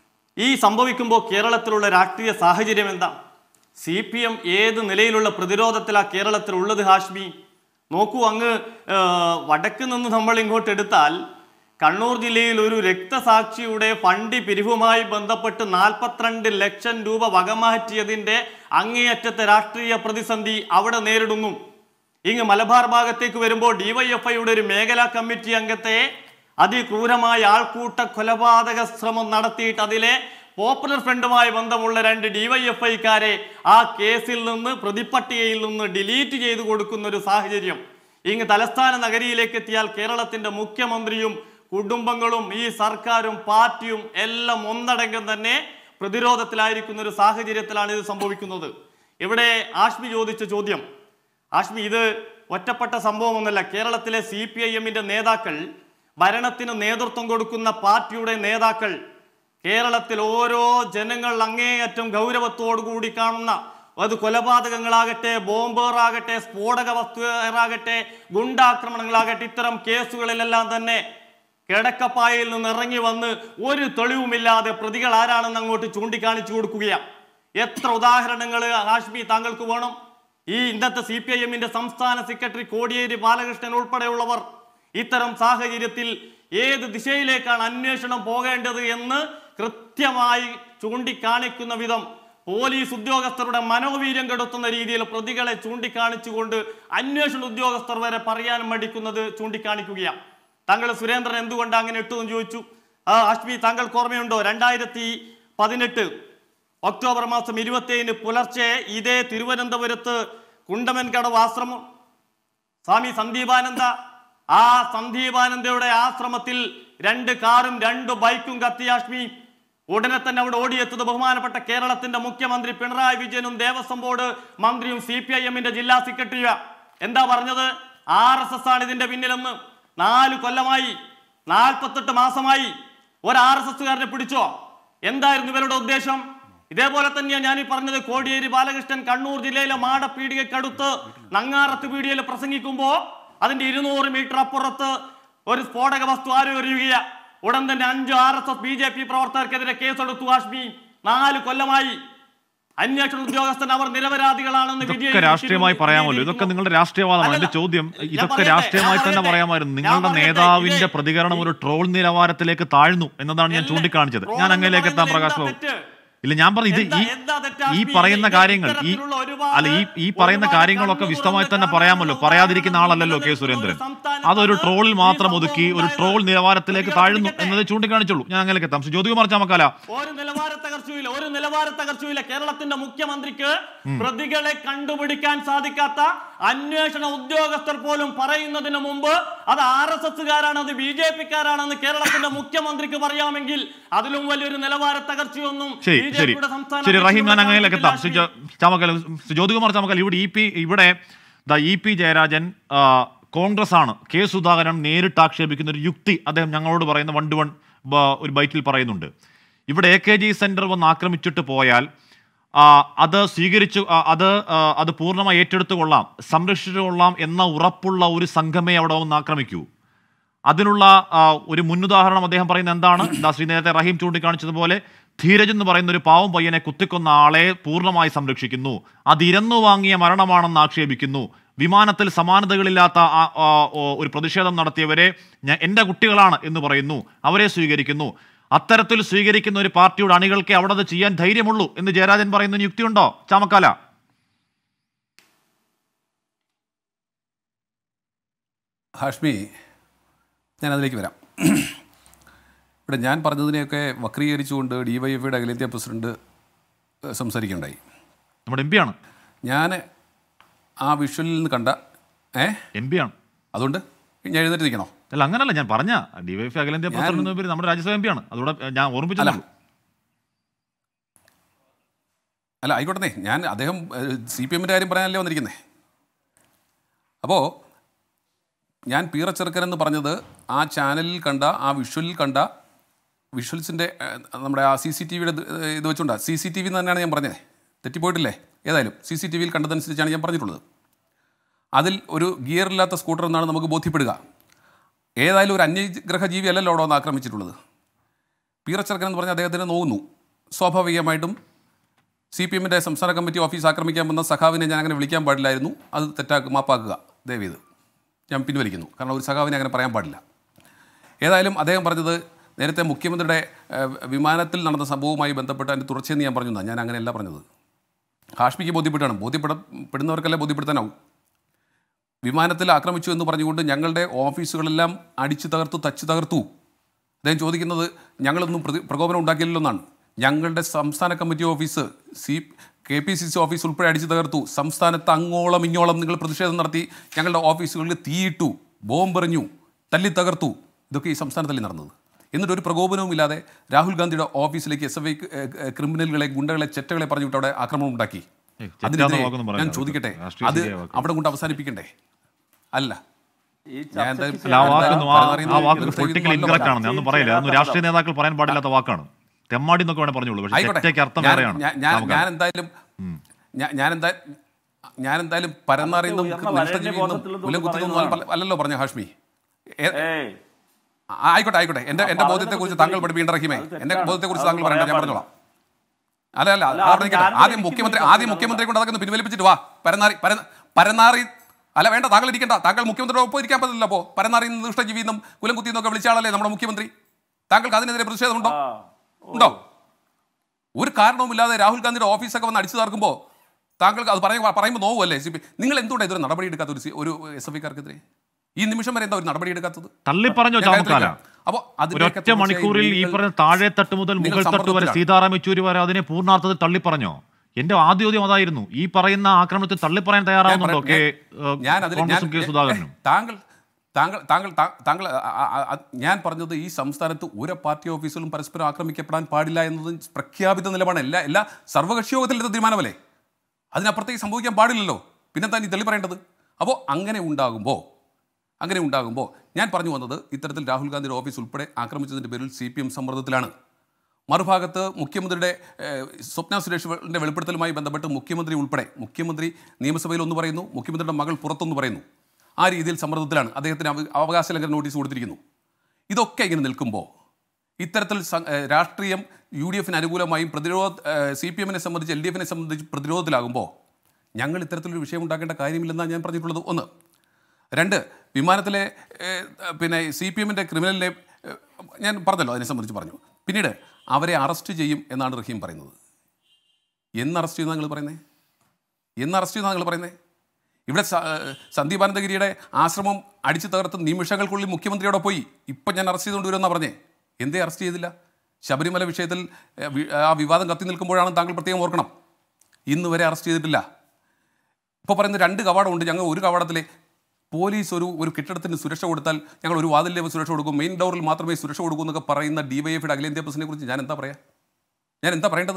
G: ഈ സംഭവിക്കുമ്പോൾ കേരളത്തിലുള്ള രാഷ്ട്രീയ സാഹചര്യം എന്താ സി പി എം ഏത് നിലയിലുള്ള പ്രതിരോധത്തിലാ കേരളത്തിലുള്ളത് ഹാഷ്മി നോക്കൂ അങ്ങ് ആ, വടക്ക് നിന്ന് നമ്മൾ ഇങ്ങോട്ട് എടുത്താൽ കണ്ണൂർ ജില്ലയിൽ ഒരു രക്തസാക്ഷിയുടെ ഫണ്ടി പിരിവുമായി ബന്ധപ്പെട്ട് നാൽപ്പത്തിരണ്ട് ലക്ഷം രൂപ വകമാറ്റിയതിന്റെ അങ്ങേയറ്റത്തെ രാഷ്ട്രീയ പ്രതിസന്ധി അവിടെ നേരിടുന്നു ഇങ്ങ് മലബാർ ഭാഗത്തേക്ക് വരുമ്പോൾ ഡിവൈഎഫ്ഐയുടെ ഒരു മേഖലാ കമ്മിറ്റി അംഗത്തെ അതിക്രൂരമായ ആൾക്കൂട്ട കൊലപാതക ശ്രമം നടത്തിയിട്ട് അതിലെ പോപ്പുലർ ഫ്രണ്ടുമായി ബന്ധമുള്ള രണ്ട് ഡിവൈഎഫ്ഐക്കാരെ ആ കേസിൽ നിന്ന് പ്രതിപ്പട്ടികയിൽ നിന്ന് ഡിലീറ്റ് ചെയ്തു കൊടുക്കുന്ന ഒരു സാഹചര്യം ഇങ്ങ് തലസ്ഥാന നഗരിയിലേക്ക് എത്തിയാൽ കേരളത്തിന്റെ മുഖ്യമന്ത്രിയും കുടുംബങ്ങളും ഈ സർക്കാരും പാർട്ടിയും എല്ലാം ഒന്നടങ്കം തന്നെ പ്രതിരോധത്തിലായിരിക്കുന്ന ഒരു സാഹചര്യത്തിലാണ് ഇത് സംഭവിക്കുന്നത് ഇവിടെ ആഷ്മി ചോദിച്ച ചോദ്യം ആഷ്മി ഇത് ഒറ്റപ്പെട്ട സംഭവമൊന്നുമല്ല കേരളത്തിലെ സി പി ഐ എമ്മിന്റെ നേതാക്കൾ ഭരണത്തിന് നേതൃത്വം കൊടുക്കുന്ന പാർട്ടിയുടെ നേതാക്കൾ കേരളത്തിൽ ഓരോ ജനങ്ങൾ അങ്ങേയറ്റം ഗൗരവത്തോടുകൂടി കാണുന്ന അത് കൊലപാതകങ്ങളാകട്ടെ ബോംബേറാകട്ടെ സ്ഫോടക വസ്തുവാകട്ടെ ഗുണ്ടാക്രമണങ്ങളാകട്ടെ ഇത്തരം കേസുകളിലെല്ലാം തന്നെ കിടക്കപ്പായയിൽ നിന്ന് ഇറങ്ങി വന്ന് ഒരു തെളിവുമില്ലാതെ പ്രതികൾ ആരാണെന്ന് അങ്ങോട്ട് ചൂണ്ടിക്കാണിച്ചു കൊടുക്കുകയാണ് എത്ര ഉദാഹരണങ്ങൾ ഹാഷ്മി താങ്കൾക്ക് വേണം ഈ ഇന്നത്തെ സി പി ഐ എമ്മിന്റെ സംസ്ഥാന സെക്രട്ടറി കോടിയേരി ബാലകൃഷ്ണൻ ഉൾപ്പെടെയുള്ളവർ ഇത്തരം സാഹചര്യത്തിൽ ഏത് ദിശയിലേക്കാണ് അന്വേഷണം പോകേണ്ടത് എന്ന് കൃത്യമായി ചൂണ്ടിക്കാണിക്കുന്ന വിധം പോലീസ് ഉദ്യോഗസ്ഥരുടെ മനോവീര്യം കെടുത്തുന്ന രീതിയിൽ പ്രതികളെ ചൂണ്ടിക്കാണിച്ചുകൊണ്ട് അന്വേഷണ ഉദ്യോഗസ്ഥർ വരെ പറയാൻ മടിക്കുന്നത് ചൂണ്ടിക്കാണിക്കുകയാണ് താങ്കൾ സുരേന്ദ്രൻ എന്തുകൊണ്ട് അങ്ങനെ ഇട്ടുവെന്ന് ചോദിച്ചു ആ അഷ്മി താങ്കൾക്ക് ഓർമ്മയുണ്ടോ രണ്ടായിരത്തി പതിനെട്ട് ഒക്ടോബർ മാസം ഇരുപത്തിയേഴിന് പുലർച്ചെ ഇതേ തിരുവനന്തപുരത്ത് കുണ്ടമൻകടവ് ആശ്രമം സ്വാമി സന്ദീപാനന്ദ ആ സന്ദീപാനന്ദയുടെ ആശ്രമത്തിൽ രണ്ട് കാറും രണ്ട് ബൈക്കും കത്തിയാഷ്മി ഉടനെ തന്നെ അവിടെ ഓടിയെത്തത് ബഹുമാനപ്പെട്ട കേരളത്തിന്റെ മുഖ്യമന്ത്രി പിണറായി വിജയനും ദേവസ്വം ബോർഡ് മന്ത്രിയും സി പി ഐ എമ്മിന്റെ ജില്ലാ സെക്രട്ടറിയും എന്താ പറഞ്ഞത് ആർ എസ് എസ് ആണ് ഇതിന്റെ പിന്നിലെന്ന് നാല് കൊല്ലമായി നാൽപ്പത്തെട്ട് മാസമായി ഒരു ആർ എസ് എസ്സുകാരനെ പിടിച്ചോ എന്തായിരുന്നു ഇവരുടെ ഉദ്ദേശം ഇതേപോലെ തന്നെയാണ് ഞാൻ ഈ പറഞ്ഞത് കോടിയേരി ബാലകൃഷ്ണൻ കണ്ണൂർ ജില്ലയിലെ മാടപ്പീടികക്കടുത്ത് നങ്ങാറത്ത് പീടികയിൽ പ്രസംഗിക്കുമ്പോ അതിന്റെ ഇരുന്നൂറ് മീറ്റർ അപ്പുറത്ത് ഒരു സ്ഫോടക വസ്തു ആരും എറിയുക ഉടൻ തന്നെ അഞ്ച് R S S B J P പ്രവർത്തകർക്കെതിരെ കേസെടുത്തു കാശ്മി നാല് കൊല്ലമായി അന്വേഷണ ഉദ്യോഗസ്ഥൻ അവർ നിരപരാധികളാണെന്ന്
D: ഇതൊക്കെ
G: വിജയി-
D: രാഷ്ട്രീയമായി പറയാമല്ലോ ഇതൊക്കെ നിങ്ങളുടെ രാഷ്ട്രീയവാദമാണ് എന്റെ
G: അല്ലല്ല.
D: ചോദ്യം
G: ഞാൻ
D: ഇതൊക്കെ
G: പറയട്ടെ,
D: രാഷ്ട്രീയമായി
G: ഞാൻ
D: തന്നെ
G: പറയട്ടെ.
D: പറയാമായിരുന്നു
G: ഞാൻ
D: നിങ്ങളുടെ
G: പറയട്ടെ,
D: നേതാവിന്റെ
G: ഇത്
D: പ്രതികരണം ഒരു ട്രോൾ നിലവാരത്തിലേക്ക് താഴ്ന്നു എന്നതാണ് ഞാൻ
G: അല്ല,
D: ചൂണ്ടിക്കാണിച്ചത്
G: troll
D: ഞാൻ
G: എന്ന്
D: അങ്ങയിലേക്ക് എത്താം
G: പറയുന്നതിൽ
D: പ്രകാശ്
G: എന്താ
D: ബാബു
G: തെറ്റ്?
D: ഇല്ല ഞാൻ പറഞ്ഞു ഇത്
G: എന്താ-
D: ഈ
G: എന്താ തെറ്റ്
D: ഈ
G: ആഷ്മി?
D: പറയുന്ന
G: ഇത്
D: കാര്യങ്ങൾ ഈ
G: ഇത്തരത്തിലുള്ള ഒരുപാട്
D: അല്ല ഈ ഈ പറയുന്ന
G: ഒരുപാട്
D: കാര്യങ്ങളൊക്കെ
G: കണ്ണു
D: വിശദമായി
G: തുറന്ന്
D: തന്നെ പറയാമല്ലോ
G: കാണാനുള്ള
D: പറയാതിരിക്കുന്ന ആളല്ലല്ലോ കെ
G: ഉദാഹരണങ്ങൾ
D: സുരേന്ദ്രൻ
G: സംസ്ഥാനത്ത്
D: അതൊരു ട്രോളിൽ
G: ഈ
D: മാത്രം
G: സംഭവം
D: ഒതുക്കി ഒരു
G: ഉണ്ടായത്.
D: ട്രോൾ നിലവാരത്തിലേക്ക്
G: ഒരു
D: താഴ്ന്നു
G: കത്തിക്കട്ടെ.
D: എന്നത് ചൂണ്ടിക്കാണിച്ചുള്ളൂ ഞാൻ അങ്ങനെയൊക്കെ എത്താം ശ്രീ ജ്യോതികുമാർ ചാമക്കാല
G: ഒരു നിലവാര തകർച്ചയില്ല ഒരു നിലവാര തകർച്ചയില്ല കേരളത്തിന്റെ മുഖ്യമന്ത്രിക്ക് പ്രതികളെ കണ്ടുപിടിക്കാൻ സാധിക്കാത്ത അന്വേഷണ ഉദ്യോഗസ്ഥർ പോലും പറയുന്നതിന് മുമ്പ് അത് ആർ എസ് എസ്സുകാരാണ് അത് ബി ജെ പിക്കാരാണെന്ന് കേരളത്തിന്റെ മുഖ്യമന്ത്രിക്ക് പറയാമെങ്കിൽ അതിലും വലിയൊരു നിലവാര തകർച്ചയൊന്നും
D: ശരി
G: ബി ജെ
D: ശരി
G: പിയുടെ സംസ്ഥാന
D: ശരി റഹീം ഞാൻ
G: അധ്യക്ഷൻ
D: അങ്ങനെയൊക്കെ എത്താം ശ്രീ
G: കാണിച്ചിട്ടില്ല,
D: ജോ- ചാമക്കൽ ശ്രീ ജ്യോതികുമാർ ചാമക്കൽ ഇവിടെ ഇ പി ഇവിടെ ദാ ഇ പി ജയരാജൻ ആ, കോൺഗ്രസ് ആണ് കെ സുധാകരൻ നേരിട്ട് ആക്ഷേപിക്കുന്ന ഒരു യുക്തി അദ്ദേഹം ഞങ്ങളോട് പറയുന്ന വൺ ടു വൺ ഒരു ബൈറ്റിൽ പറയുന്നുണ്ട് ഇവിടെ എ കെ ജി സെന്റർ വന്ന് ആക്രമിച്ചിട്ട് പോയാൽ ആ, അത് സ്വീകരിച്ചു ആ, അത് ആ, അത് പൂർണ്ണമായി ഏറ്റെടുത്തു കൊള്ളാം സംരക്ഷിച്ചു കൊള്ളാം എന്ന ഉറപ്പുള്ള ഒരു സംഘമേ അവിടെ വന്ന് ആക്രമിക്കൂ അതിനുള്ള ആ, ഒരു മുന്നുദാഹരണം അദ്ദേഹം പറയുന്നത് എന്താണ് ദാ ശ്രീ നേരത്തെ റഹീം ചൂണ്ടിക്കാണിച്ചതുപോലെ ധീരജ് എന്ന് പറയുന്ന ഒരു പാവം പയ്യനെ കുത്തിക്കൊന്ന ആളെ പൂർണ്ണമായി സംരക്ഷിക്കുന്നു അത് ഇരന്നു വാങ്ങിയ മരണമാണെന്ന് ആക്ഷേപിക്കുന്നു വിമാനത്തിൽ സമാനതകളില്ലാത്ത ആ- ആ, ഓ, ഒരു പ്രതിഷേധം നടത്തിയവരെ ഞാൻ എൻ്റെ കുട്ടികളാണ് എന്ന് പറയുന്നു അവരെ സ്വീകരിക്കുന്നു അത്തരത്തിൽ സ്വീകരിക്കുന്ന ഒരു പാർട്ടിയുടെ അണികൾക്ക് അവിടെ അത് ചെയ്യാൻ ധൈര്യമുള്ളൂ എന്ന് ജയരാജൻ പറയുന്ന യുക്തിയുണ്ടോ ചാമക്കാല
E: ഹാഷ്മി ഞാൻ അതിലേക്ക് വരാം ഇവിടെ ഞാൻ പറഞ്ഞതിനെയൊക്കെ വക്രീകരിച്ചുകൊണ്ട് ഡി വൈ എഫ് അഖിലേന്ത്യാ പ്രസിഡന്റ് ഏഹ്, സംസാരിക്കുകയുണ്ടായി
D: നമ്മുടെ എം പി ആണ്
E: ഞാൻ ആ വിഷ്വലിൽ നിന്ന് കണ്ട ഏ
D: എം പി ആണ്
E: അതുകൊണ്ട് ഞാൻ എഴുന്നേറ്റ് നിൽക്കണോ
D: അല്ല അങ്ങനല്ല ഞാൻ പറഞ്ഞ ഡിവൈഎഫ് അഖിലേന്ത്യാ പ്രസിഡന്റ് എന്ന പേര് നമ്മുടെ രാജ്യസഭ എം പി ആണ് അതോടെ ഞാൻ ഓർമ്മിച്ചല്ലോ
E: അല്ല ആയിക്കോട്ടെ ഞാൻ അദ്ദേഹം സി പി എമ്മിൻ്റെ കാര്യം പറയാനല്ലേ വന്നിരിക്കുന്നത് അപ്പോൾ ഞാൻ പീറച്ചെറുക്കൻ എന്ന് പറഞ്ഞത് ആ ചാനലിൽ കണ്ട ആ വിഷ്വലിൽ കണ്ട വിഷ്വൽസിൻ്റെ നമ്മുടെ ആ സി സി ടി വിയുടെ ഇത് വെച്ചുകൊണ്ടാണ് സി സി ടി വി എന്ന് തന്നെയാണ് ഞാൻ പറഞ്ഞത് തെറ്റിപ്പോയിട്ടില്ലേ ഏതായാലും സി സി ടി വിയിൽ കണ്ടതനുസരിച്ചാണ് ഞാൻ പറഞ്ഞിട്ടുള്ളത് അതിൽ ഒരു ഗിയറില്ലാത്ത സ്കൂട്ടർ എന്നാണ് നമുക്ക് ബോധ്യപ്പെടുക ഏതായാലും ഒരു അന്യഗ്രഹ ജീവി അല്ലല്ലോ അവിടെ വന്ന് ആക്രമിച്ചിട്ടുള്ളത് പീറച്ചെറുക്കൻ എന്ന് പറഞ്ഞാൽ അദ്ദേഹത്തിന് നോവുന്നു സ്വാഭാവികമായിട്ടും സി പി എമ്മിൻ്റെ സംസ്ഥാന കമ്മിറ്റി ഓഫീസ് ആക്രമിക്കാൻ വന്ന സഖാവിനെ ഞാൻ അങ്ങനെ വിളിക്കാൻ പാടില്ലായിരുന്നു അത് തെറ്റാക്ക് മാപ്പാക്കുക ദയവീത് ഞാൻ പിൻവലിക്കുന്നു കാരണം ഒരു സഖാവിനെ അങ്ങനെ പറയാൻ പാടില്ല ഏതായാലും അദ്ദേഹം പറഞ്ഞത് നേരത്തെ മുഖ്യമന്ത്രിയുടെ ഏഹ്, വിമാനത്തിൽ നടന്ന സംഭവവുമായി ബന്ധപ്പെട്ട് അതിൻ്റെ തുടർച്ചയെന്ന് ഞാൻ പറഞ്ഞു ഞാൻ അങ്ങനെയല്ല പറഞ്ഞത് ഹാഷ്മിക്ക് ബോധ്യപ്പെട്ടാണ് ബോധ്യപ്പെടപ്പെടുന്നവർക്കല്ലേ ബോധ്യപ്പെടുത്താനാവും വിമാനത്തിൽ ആക്രമിച്ചു എന്ന് പറഞ്ഞുകൊണ്ട് ഞങ്ങളുടെ ഓഫീസുകളെല്ലാം അടിച്ചു തകർത്തു തച്ചു തകർത്തു അദ്ദേഹം ചോദിക്കുന്നത് ഞങ്ങളൊന്നും പ്രതി പ്രകോപനം ഉണ്ടാക്കിയില്ലല്ലോ എന്നാണ് ഞങ്ങളുടെ സംസ്ഥാന committee office C K P C C office ഉൾപ്പെടെ അടിച്ചു തകർത്തു സംസ്ഥാനത്ത് അങ്ങോളം ഇങ്ങോളം നിങ്ങൾ പ്രതിഷേധം നടത്തി ഞങ്ങളുടെ ഓഫീസുകളിൽ തീയിട്ടു ബോംബെറിഞ്ഞു തല്ലി തകർത്തു ഇതൊക്കെ ഈ സംസ്ഥാനത്തല്ലേ നടന്നത് എന്നിട്ട് ഒരു പ്രകോപനവും ഇല്ലാതെ രാഹുൽ ഗാന്ധിയുടെ ഓഫീസിലേക്ക് എസ് എഫ് ഐ ക്രിമിനലുകളെ ഗുണ്ടകളെ ചെറ്റകളെ പറഞ്ഞു വിട്ട് അവിടെ ആക്രമണം ഉണ്ടാക്കി
D: ഏയ്, ചെറ്റാന്ന്
E: അതിനെതിരെ
D: വാക്കൊന്നും
E: ഞാൻ
D: പറയാൻ
E: ചോദിക്കട്ടെ
D: രാഷ്ട്രീയ
E: അത്
D: ശരിയായ വാക്ക്.
E: അവിടെ കൊണ്ട് അവസാനിപ്പിക്കണ്ടേ അല്ല
F: ഈ
E: ഞാൻ എന്തായാലും
F: ചർച്ചയ്ക്ക്
D: അല്ല ആ വാക്കൊന്നും ആ-
E: പറയുന്നത്
D: ആ വാക്ക്
E: ഇതൊന്നും
D: പൊളിറ്റിക്കൽ
E: നല്ല
D: ഇൻകറക്റ്റ് ആണ്
E: വാക്കാണ്.
D: ഞാൻ പറയില്ല അതൊന്നും രാഷ്ട്രീയ നേതാക്കൾ പറയാൻ പാടില്ലാത്ത വാക്കാണ് തെമ്മാടി എന്നൊക്കെ വേണേ പറഞ്ഞോളൂ പക്ഷേ
E: ആയിക്കോട്ടെ
D: തെറ്റയ്ക്ക് അർത്ഥം
E: ഞാൻ-
D: വേറെയാണ്
E: ഞാൻ- ഞാൻ-
D: നമുക്ക്
E: ഞാൻ എന്തായാലും ഞാൻ- ഞാൻ എന്താ ഞാൻ എന്തായാലും പരന്നറിയുന്ന
F: ഉയർന്ന വരേണ്യ
E: നഷ്ടജീവിയെന്നും
F: ബോധത്തിൽ നിന്നും
E: കുലംകുത്തുന്നൊന്നും
F: പറയുന്നതാണ്.
E: അല്ലല്ലോ പറഞ്ഞ ഹാഷ്മി ഏ-
F: ഏയ്
E: ആ, ആയിക്കോട്ടെ ആയിക്കോട്ടെ എന്റെ എന്റെ
F: അപ്പൊ
E: ബോധത്തെ കുറിച്ച്
F: അതിനെ
E: താങ്കൾ
F: കുറിച്ച്
E: പഠിപ്പിക്കേണ്ട റഹീമേ
F: അത്
E: എന്റെ
F: തെറ്റാണ്.
E: ബോധത്തെ കുറിച്ച്
F: അത്
E: താങ്കൾ പറയണ്ട ഞാൻ
F: പറയാൻ
E: പറഞ്ഞോളാം അല്ല അല്ല
F: അല്ല,
E: അവിടെ
F: അത്
E: നിൽക്കട്ടെ.
F: ഞാനും
E: ആദ്യം
F: എനിക്ക്
E: മുഖ്യമന്ത്രി
F: വിശ്വാസം
E: ആദ്യം
F: ഉണ്ട്.
E: മുഖ്യമന്ത്രി കൊണ്ട് അതൊക്കെ ഒന്ന് പിൻവലിപ്പിച്ചിട്ട് വാ പരനാറി പര- പരനാറി അല്ല വേണ്ട താങ്കൾ ഇരിക്കണ്ട താങ്കൾ മുഖ്യമന്ത്രിയുടെ ഒപ്പം ഇരിക്കാൻ പറ്റില്ല അപ്പോ പരനാറി ദുഷ്ടജീവിന്നും കുലം കുത്തിയെന്നൊക്കെ വിളിച്ച ആളല്ലേ നമ്മുടെ മുഖ്യമന്ത്രി താങ്കൾക്ക് അതിനെതിരെ പ്രതിഷേധമുണ്ടോ
F: ആ.
E: ഉണ്ടോ ഒരു കാരണവുമില്ലാതെ രാഹുൽ ഗാന്ധിയുടെ ഓഫീസൊക്കെ വന്ന് അടിച്ചു തകർക്കുമ്പോൾ താങ്കൾക്ക് അത് പറയ പറയുമ്പോൾ നോവുമല്ലേ സി പി നിങ്ങൾ എന്തുകൊണ്ടാണ് ഇതൊരു നടപടി എടുക്കാത്ത ഒരു സി- ഒരു എസ് എഫ് ഐക്കാർക്കെതിരെ ഈ നിമിഷം വരെ എന്താ ഒരു നടപടി എടുക്കാത്തത്
D: തള്ളി പറഞ്ഞോ
E: ഞാൻ
D: ചാമക്കാല
E: കാര്യത്തിലേക്ക് അപ്പോൾ അതിന്റെയൊക്കെ
D: ഒരൊറ്റ മണിക്കൂറിൽ ഈ
E: നിങ്ങൾ-
D: പറഞ്ഞ താഴെ തട്ട് മുതൽ
E: നിങ്ങൾ
D: മുകൾ തട്ട് വരെ
E: സമ്മർദ്ദത്തിലാണ്.
D: സീതാറാം യെച്ചൂരി വരെ അതിനെ പൂർണ്ണാർത്ഥത്തിൽ തള്ളി പറഞ്ഞോ എന്റെ ആദ്യ ചോദ്യം അതായിരുന്നു ഈ പറയുന്ന ആക്രമണത്തിൽ തള്ളി പറയാൻ
E: ഞാൻ
D: തയ്യാറാവുന്നുണ്ടോ
E: പറയാം,
D: കെ
E: ഞാൻ- ഞാൻ അതിൽ ഞാൻ
D: കോൺഗ്രസും കെ സുധാകരനും
E: താങ്കൾ താങ്കൾ താങ്കൾ താ- താങ്കൾ ആ- ആ- ആ- ഞാൻ പറഞ്ഞത് ഈ സംസ്ഥാനത്ത് ഒരു പാർട്ടി ഓഫീസുകളും പരസ്പരം ആക്രമിക്കപ്പെടാൻ പാടില്ല എന്നത് പ്രഖ്യാപിത നിലപാടാണ് എല്ലാ എല്ലാ സർവകക്ഷി യോഗത്തിലെടുത്ത തീരുമാനമല്ലേ അതിനപ്പുറത്തേക്ക് സംഭവിക്കാൻ പാടില്ലല്ലോ പിന്നെന്താ നീ തെളി പറയേണ്ടത് അപ്പോൾ അങ്ങനെ ഉണ്ടാകുമ്പോൾ അങ്ങനെ ഉണ്ടാകുമ്പോൾ ഞാൻ പറഞ്ഞു വന്നത് ഇത്തരത്തിൽ രാഹുൽ ഗാന്ധിയുടെ ഓഫീസ് ഉൾപ്പെടെ ആക്രമിച്ചതിൻ്റെ പേരിൽ സി പി എം സമ്മർദ്ദത്തിലാണ് മറുഭാഗത്ത് മുഖ്യമന്ത്രിയുടെ ഏഹ്, സ്വപ്ന സുരേഷിന്റെ വെളിപ്പെടുത്തലുമായി ബന്ധപ്പെട്ട് മുഖ്യമന്ത്രി ഉൾപ്പെടെ മുഖ്യമന്ത്രി നിയമസഭയിൽ ഒന്ന് പറയുന്നു മുഖ്യമന്ത്രിയുടെ മകൾ പുറത്തൊന്ന് പറയുന്നു ആ രീതിയിൽ സമ്മർദ്ദത്തിലാണ് അദ്ദേഹത്തിന് അവ- അവകാശ ലംഘന നോട്ടീസ് കൊടുത്തിരിക്കുന്നു ഇതൊക്കെ ഇങ്ങനെ നിൽക്കുമ്പോൾ ഇത്തരത്തിൽ സ- ഏഹ്, രാഷ്ട്രീയം യു ഡി എഫിന് അനുകൂലമായും പ്രതിരോധ സി പി എമ്മിനെ സംബന്ധിച്ച് എൽ ഡി എഫിനെ സംബന്ധിച്ച് പ്രതിരോധത്തിലാകുമ്പോൾ ഞങ്ങൾ ഇത്തരത്തിലൊരു വിഷയം ഉണ്ടാക്കേണ്ട കാര്യമില്ലെന്നാണ് ഞാൻ പറഞ്ഞിട്ടുള്ളത് ഒന്ന് രണ്ട് വിമാനത്തിലെ ഏഹ്, പിന്നെ സി പി എമ്മിൻ്റെ ക്രിമിനലിനെ ഏഹ്, ഞാൻ പറഞ്ഞല്ലോ അതിനെ സംബന്ധിച്ച് പറഞ്ഞു പിന്നീട് അവരെ അറസ്റ്റ് ചെയ്യും എന്നാണ് റഹീം പറയുന്നത് എന്ന് അറസ്റ്റ് ചെയ്യുന്ന നിങ്ങൾ പറയുന്നത് എന്ന് അറസ്റ്റ് ചെയ്യുന്ന നിങ്ങൾ പറയുന്നത് ഇവിടെ സ- ഏഹ്, സന്ദീപ് ആനന്ദഗിരിയുടെ ആശ്രമം അടിച്ചു തകർത്ത് നിമിഷങ്ങൾക്കുള്ളിൽ മുഖ്യമന്ത്രിയോടെ പോയി ഇപ്പം ഞാൻ അറസ്റ്റ് ചെയ്തുകൊണ്ട് വരുമെന്നാണ് പറഞ്ഞേ എന്തേ അറസ്റ്റ് ചെയ്തില്ല ശബരിമല വിഷയത്തിൽ ഏഹ്, വി- ആ വിവാദം കത്തി നിൽക്കുമ്പോഴാണ് താങ്കൾ പ്രത്യേകം ഓർക്കണം ഇന്ന് വരെ അറസ്റ്റ് ചെയ്തിട്ടില്ല ഇപ്പോൾ പറയുന്ന രണ്ട് കവാടമുണ്ട് ഞങ്ങൾ ഒരു കവാടത്തിലെ പോലീസ് ഒരു ഒരു കെട്ടിടത്തിന് സുരക്ഷ കൊടുത്താൽ ഞങ്ങൾ ഒരു വാതിലിലെ സുരക്ഷ കൊടുക്കും മെയിൻ ഡോറിൽ മാത്രമേ സുരക്ഷ കൊടുക്കൂ എന്നൊക്കെ പറയുന്ന ഡിവൈഎഫിയുടെ അഖിലേന്ത്യാ പ്രസിനെ കുറിച്ച് ഞാൻ എന്താ പറയാ ഞാൻ എന്താ പറയേണ്ടത്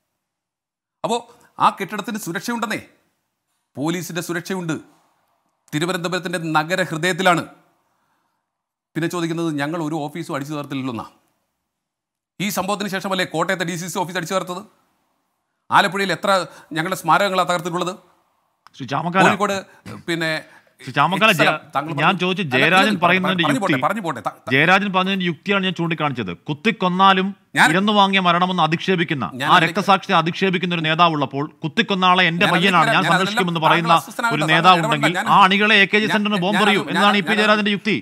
E: അപ്പോൾ ആ കെട്ടിടത്തിന് സുരക്ഷയുണ്ടെന്നേ പോലീസിൻ്റെ സുരക്ഷയുണ്ട് തിരുവനന്തപുരത്തിൻ്റെ നഗര ഹൃദയത്തിലാണ് പിന്നെ ചോദിക്കുന്നത് ഞങ്ങൾ ഒരു ഓഫീസും അടിച്ചു തകർത്തില്ലെന്നാ ഈ സംഭവത്തിന് ശേഷമല്ലേ കോട്ടയത്തെ ഡി സി സി ഓഫീസ് അടിച്ചു തകർത്തത് ആലപ്പുഴയിൽ എത്ര ഞങ്ങളുടെ സ്മാരകങ്ങളാണ് തകർത്തിട്ടുള്ളത്
D: ശ്രീ ചാമക്കാല
E: കോഴിക്കോട് പിന്നെ
D: ശ്രീ ചാമക്കാല
E: സ്ഥലം,
D: ജയ-
E: താങ്കൾ
D: ഞാൻ
E: പറഞ്ഞു.
D: ചോദിച്ചു
E: അല്ല,
D: ജയരാജൻ
E: പറഞ്ഞു
D: പറയുന്നതിന്റെ
E: പറഞ്ഞു
D: യുക്തി
E: പോട്ടെ, പറഞ്ഞു പോട്ടെ ത- ത-
D: ജയരാജൻ പറഞ്ഞതിന്റെ യുക്തിയാണ് ഞാൻ ചൂണ്ടിക്കാണിച്ചത് കുത്തിക്കൊന്നാലും
E: ഞാൻ-
D: ഇരന്നു വാങ്ങിയ മരണമെന്ന് അധിക്ഷേപിക്കുന്ന
E: ഞാൻ
D: ആ
E: അതിലേക്ക്-
D: രക്തസാക്ഷിയെ അധിക്ഷേപിക്കുന്ന ഒരു നേതാവുള്ളപ്പോൾ കുത്തിക്കൊന്ന ആളെ എന്റെ
E: ഞാൻ
D: പയ്യനാണ്
E: അതിലേക്ക്
D: ഞാൻ
E: ഞാൻ
D: സംരക്ഷിക്കുമെന്ന്
E: അതിലെല്ലാം
D: പറയുന്ന
E: താങ്കൾ അസ്വസ്ഥനാകണ്ട,
D: ഒരു
E: താങ്കൾ
D: നേതാവ്
E: ഇടപെടണ്ട.
D: ഉണ്ടെങ്കിൽ
E: ഞാൻ-
D: ആ അണികളെ എ കെ ജി
E: ഞാൻ-
D: സെന്ററിന്
E: ഞാൻ-
D: ബോംബെറിയൂ
E: ഞാൻ-
D: എന്നാണ് ഇ പി
E: ഞാൻ-
D: ജയരാജന്റെ യുക്തി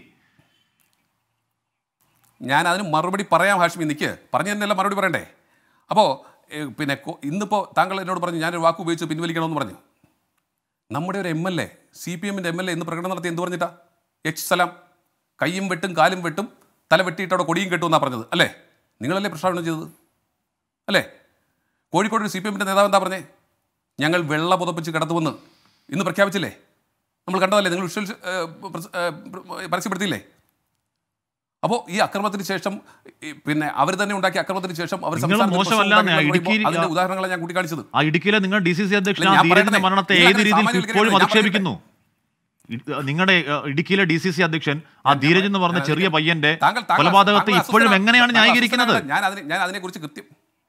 E: ഞാൻ അതിന് മറുപടി പറയാം ഹാഷ്മി നിൽക്ക് പറഞ്ഞതിനെല്ലാം മറുപടി പറയണ്ടേ അപ്പോൾ പിന്നെ കൊ- ഇന്നിപ്പോൾ താങ്കൾ എന്നോട് പറഞ്ഞു ഞാനൊരു വാക്ക് ഉപയോഗിച്ച് പിൻവലിക്കണമെന്ന് പറഞ്ഞു നമ്മുടെ ഒരു M L A C P എമ്മിൻ്റെ എം എൽ എ ഇന്ന് പ്രകടനം നടത്തി എന്ത് പറഞ്ഞിട്ടാ എച്ച് സലാം കയ്യും വെട്ടും കാലും വെട്ടും തല വെട്ടിയിട്ട് അവിടെ കൊടിയും കെട്ടും എന്നാണ് പറഞ്ഞത് അല്ലേ നിങ്ങളല്ലേ പ്രസ്താവന ചെയ്തത് അല്ലേ കോഴിക്കോട് ഒരു സി പി എമ്മിൻ്റെ നേതാവ് എന്താ പറഞ്ഞേ ഞങ്ങൾ വെള്ള പുതപ്പിച്ച് കിടത്തുമെന്ന് ഇന്ന് പ്രഖ്യാപിച്ചില്ലേ നമ്മൾ കണ്ടതല്ലേ നിങ്ങൾ വിഷ്വൽസ് ഏഹ്, പ്രസ്- ഏഹ്, പരസ്യപ്പെടുത്തിയില്ലേ അപ്പോൾ ഈ അക്രമത്തിന് ശേഷം ഈ പിന്നെ അവർ തന്നെ ഉണ്ടാക്കിയ അക്രമത്തിന് ശേഷം അവർ
D: നിങ്ങൾ
E: സംസ്ഥാനത്ത്
D: മോശമല്ലാന്ന്
E: പ്രശ്നം ഉണ്ടാക്കി
D: ഇടുക്കിയിൽ
E: പറയുമ്പോൾ അതിന്റെ ഉദാഹരണങ്ങളെ ഞാൻ കൂട്ടിക്കാണിച്ചത്
D: ആ ഇടുക്കിയിലെ നിങ്ങൾ ഡി സി സി അധ്യക്ഷൻ
E: അല്ല,
D: ആ
E: ഞാൻ
D: ധീരജന്റെ
E: പറയട്ടെ.
D: മരണത്തെ
E: നിങ്ങൾ
D: ഏത്
E: അങ്ങനെ
D: രീതിയിൽ
E: സാമാന്യവൽക്കരിക്കരുത്.
D: ഇപ്പോഴും
E: ഞാൻ
D: അധിക്ഷേപിക്കുന്നു നിങ്ങളുടെ ഇടുക്കിയിലെ ഡി സി സി അധ്യക്ഷൻ ആ ധീരജ് എന്ന് പറഞ്ഞ ചെറിയ പയ്യന്റെ
E: താങ്കൾ താങ്കൾ
D: കൊലപാതകത്തെ
E: താങ്കൾ
D: ഇപ്പോഴും
E: അസ്വസ്ഥനാ-
D: എങ്ങനെയാണ്
E: താങ്കൾ
D: ന്യായീകരിക്കുന്നത്
E: അസ്വസ്ഥനാകണ്ട. ഞാൻ അതിനെ ഞാൻ അതിനെക്കുറിച്ച് കൃത്യം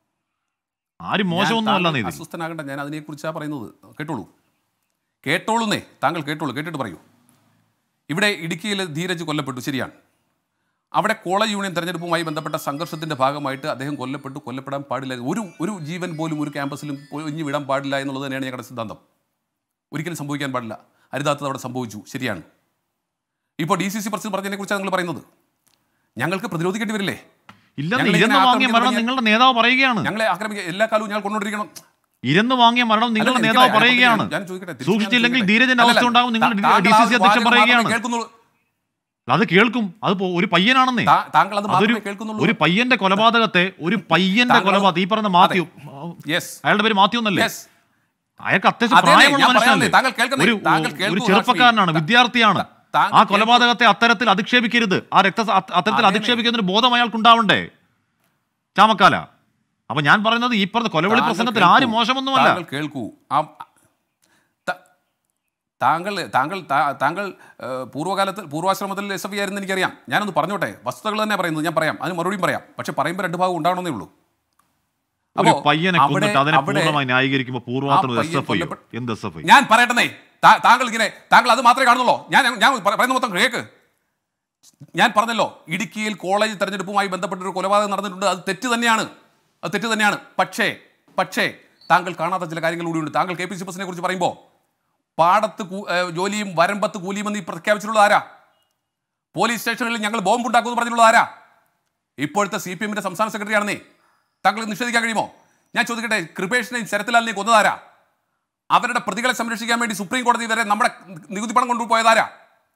D: ആരും മോശമൊന്നുമല്ല
E: ഞാൻ
D: നീതി
E: താങ്കൾ അസ്വസ്ഥനാകണ്ട ഞാൻ അതിനെക്കുറിച്ചാണ് പറയുന്നത് കേട്ടോളൂ കേട്ടോളൂന്നേ താങ്കൾ കേട്ടോളൂ കേട്ടിട്ട് പറയൂ ഇവിടെ ഇടുക്കിയിൽ ധീരജ് കൊല്ലപ്പെട്ടു ശരിയാണ് അവിടെ കോളേജ് യൂണിയൻ തെരഞ്ഞെടുപ്പുമായി ബന്ധപ്പെട്ട സംഘർഷത്തിന്റെ ഭാഗമായിട്ട് അദ്ദേഹം കൊല്ലപ്പെട്ടു കൊല്ലപ്പെടാൻ പാടില്ല ഒരു ഒരു ജീവൻ പോലും ഒരു ക്യാമ്പസിലും ഒഴിഞ്ഞു വിടാൻ പാടില്ല എന്നുള്ളത് തന്നെയാണ് ഞങ്ങളുടെ സിദ്ധാന്തം ഒരിക്കലും സംഭവിക്കാൻ പാടില്ല അരുതാത്തത് അവിടെ സംഭവിച്ചു ശരിയാണ് ഇപ്പോൾ ഡി സി സി പ്രസിഡന്റ് പറഞ്ഞതിനെ കുറിച്ചാണ് നിങ്ങൾ പറയുന്നത് ഞങ്ങൾക്ക് പ്രതിരോധിക്കേണ്ടി വരില്ലേ
D: ഇല്ലെന്ന്
E: ഞങ്ങൾ
D: ഇരന്ന്
E: ഇങ്ങനെ
D: വാങ്ങിയ മരണം
E: ആക്രമിക്കാൻ
D: നിങ്ങളുടെ നേതാവ് പറയുകയാണ്
E: ഞങ്ങളെ ആക്രമിക്കുക എല്ലാ കാലവും ഞങ്ങൾ കൊണ്ടുകൊണ്ടിരിക്കണം
D: ഇരന്ന് വാങ്ങിയ മരണം നിങ്ങളുടെ
E: അല്ല,
D: നേതാവ്
E: എനിക്കറിയാം.
D: പറയുകയാണ്
E: ഞാൻ ചോദിക്കട്ടെ, തിരിച്ച് ഞാൻ
D: സൂക്ഷിച്ചില്ലെങ്കിൽ
E: ചോദിക്കട്ടെ.
D: ധീരജന്റെ
E: അല്ലല്ല,
D: അവസ്ഥ ഉണ്ടാകും നിങ്ങൾ
E: താ-
D: ഡി
E: താങ്കൾ
D: സി
E: ആ
D: സി അധ്യക്ഷൻ
E: വാചകം മാത്രമേ
D: പറയുകയാണ്
E: കേൾക്കുന്നുള്ളൂ.
D: അത് കേൾക്കും അത് പോ- ഒരു പയ്യനാണെന്നേ
E: താ- താങ്കൾ അത്
D: അതൊരു
E: മാത്രമേ കേൾക്കുന്നുള്ളൂ.
D: ഒരു പയ്യന്റെ കൊലപാതകത്തെ ഒരു പയ്യന്റെ
E: താങ്കൾ-
D: കൊലപാതകം ഈ പറഞ്ഞ മാത്യു
E: Yes.
D: അയാളുടെ പേര് മാത്യു എന്നല്ലേ
E: Yes.
D: അയാൾക്ക് അത്യാവശ്യം
E: അതെ,
D: പ്രായമുള്ള
E: ഞാൻ
D: മനുഷ്യനല്ലേ
E: പറയാം, താങ്കൾ കേൾക്കുന്നേ,
D: ഒരു
E: താങ്കൾ
D: ഒരു
E: കേൾക്കൂ,
D: ചെറുപ്പക്കാരനാണ്
E: ഹാഷ്മി.
D: വിദ്യാർത്ഥിയാണ്
E: താങ്കൾ
D: ആ
E: കേൾക്കൂ.
D: കൊലപാതകത്തെ അത്തരത്തിൽ അധിക്ഷേപിക്കരുത് ആ രക്ത അത്ത- അത്തരത്തിൽ
E: അതെ.
D: അധിക്ഷേപിക്കുന്ന ഒരു ബോധം അയാൾക്ക് ഉണ്ടാവണ്ടേ ചാമക്കാല അപ്പൊ ഞാൻ പറയുന്നത് ഈ പറഞ്ഞ കൊലവിളി
E: താങ്കൾ
D: പ്രസംഗത്തിൽ
E: കേൾക്കൂ.
D: ആരും മോശമൊന്നുമല്ല
E: താങ്കൾ കേൾക്കൂ ആ ത- താങ്കൾ താങ്കൾ താ- താങ്കൾ ഏഹ്, പൂർവ്വകാലത്ത് പൂർവാശ്രമത്തിൽ എസ് എഫ് ആയിരുന്നു എനിക്കറിയാം ഞാനൊന്ന് പറഞ്ഞോട്ടെ വസ്തുതകൾ തന്നെ പറയുന്നത് ഞാൻ പറയാം അതിന് മറുപടിയും പറയാം പക്ഷെ പറയുമ്പോൾ രണ്ട് ഭാഗം ഉണ്ടാവണമെന്നേ ഉള്ളൂ
D: ഒരു
E: അപ്പോ
D: പയ്യനെ
E: അവിടെ-
D: കൊന്നിട്ട് അതിനെ
E: അവിടെ
D: പൂർണ്ണമായി ന്യായീകരിക്കുമ്പോൾ പൂർവ്വമാത്രം
E: ആ
D: എസ്
E: പയ്യൻ
D: എഫ് ഐ
E: കൊല്ലപ്പെട്ട-
D: എന്ത് എസ് എഫ് ഐ
E: ഞാൻ പറയട്ടെ താ- താങ്കൾ ഇങ്ങനെ താങ്കൾ അത് മാത്രമേ കാണുന്നുള്ളൂ ഞാൻ ഞാൻ പറ- പറയുന്ന മൊത്തം കേക്ക് ഞാൻ പറഞ്ഞല്ലോ ഇടുക്കിയിൽ കോളേജ് തെരഞ്ഞെടുപ്പുമായി ബന്ധപ്പെട്ട ഒരു കൊലപാതകം നടന്നിട്ടുണ്ട് അത് തെറ്റ് തന്നെയാണ് അത് തെറ്റ് തന്നെയാണ് പക്ഷേ പക്ഷേ താങ്കൾ കാണാത്ത ചില കാര്യങ്ങൾ കൂടിയുണ്ട് താങ്കൾ കെ പി സി ബസിനെ കുറിച്ച് പറയുമ്പോൾ പാടത്ത് കൂ- ഏഹ് ജോലിയും വരമ്പത്ത് കൂലിയും എന്ന് ഈ പ്രഖ്യാപിച്ചിട്ടുള്ളത് ആരാ പോലീസ് സ്റ്റേഷനുകളിൽ ഞങ്ങൾ ബോംബ് ഉണ്ടാക്കുമെന്ന് പറഞ്ഞിട്ടുള്ളത് ആരാ ഇപ്പോഴത്തെ സി പി എമ്മിന്റെ സംസ്ഥാന സെക്രട്ടറി ആണെന്നേ താങ്കൾ നിഷേധിക്കാൻ കഴിയുമോ ഞാൻ ചോദിക്കട്ടെ കൃപേഷിനെയും ശരത്ലാലിനെയും കൊന്നതാരാ അവരുടെ പ്രതികളെ സംരക്ഷിക്കാൻ വേണ്ടി സുപ്രീം കോടതി വരെ നമ്മുടെ നികുതി പണം കൊണ്ടുപോയതാരാ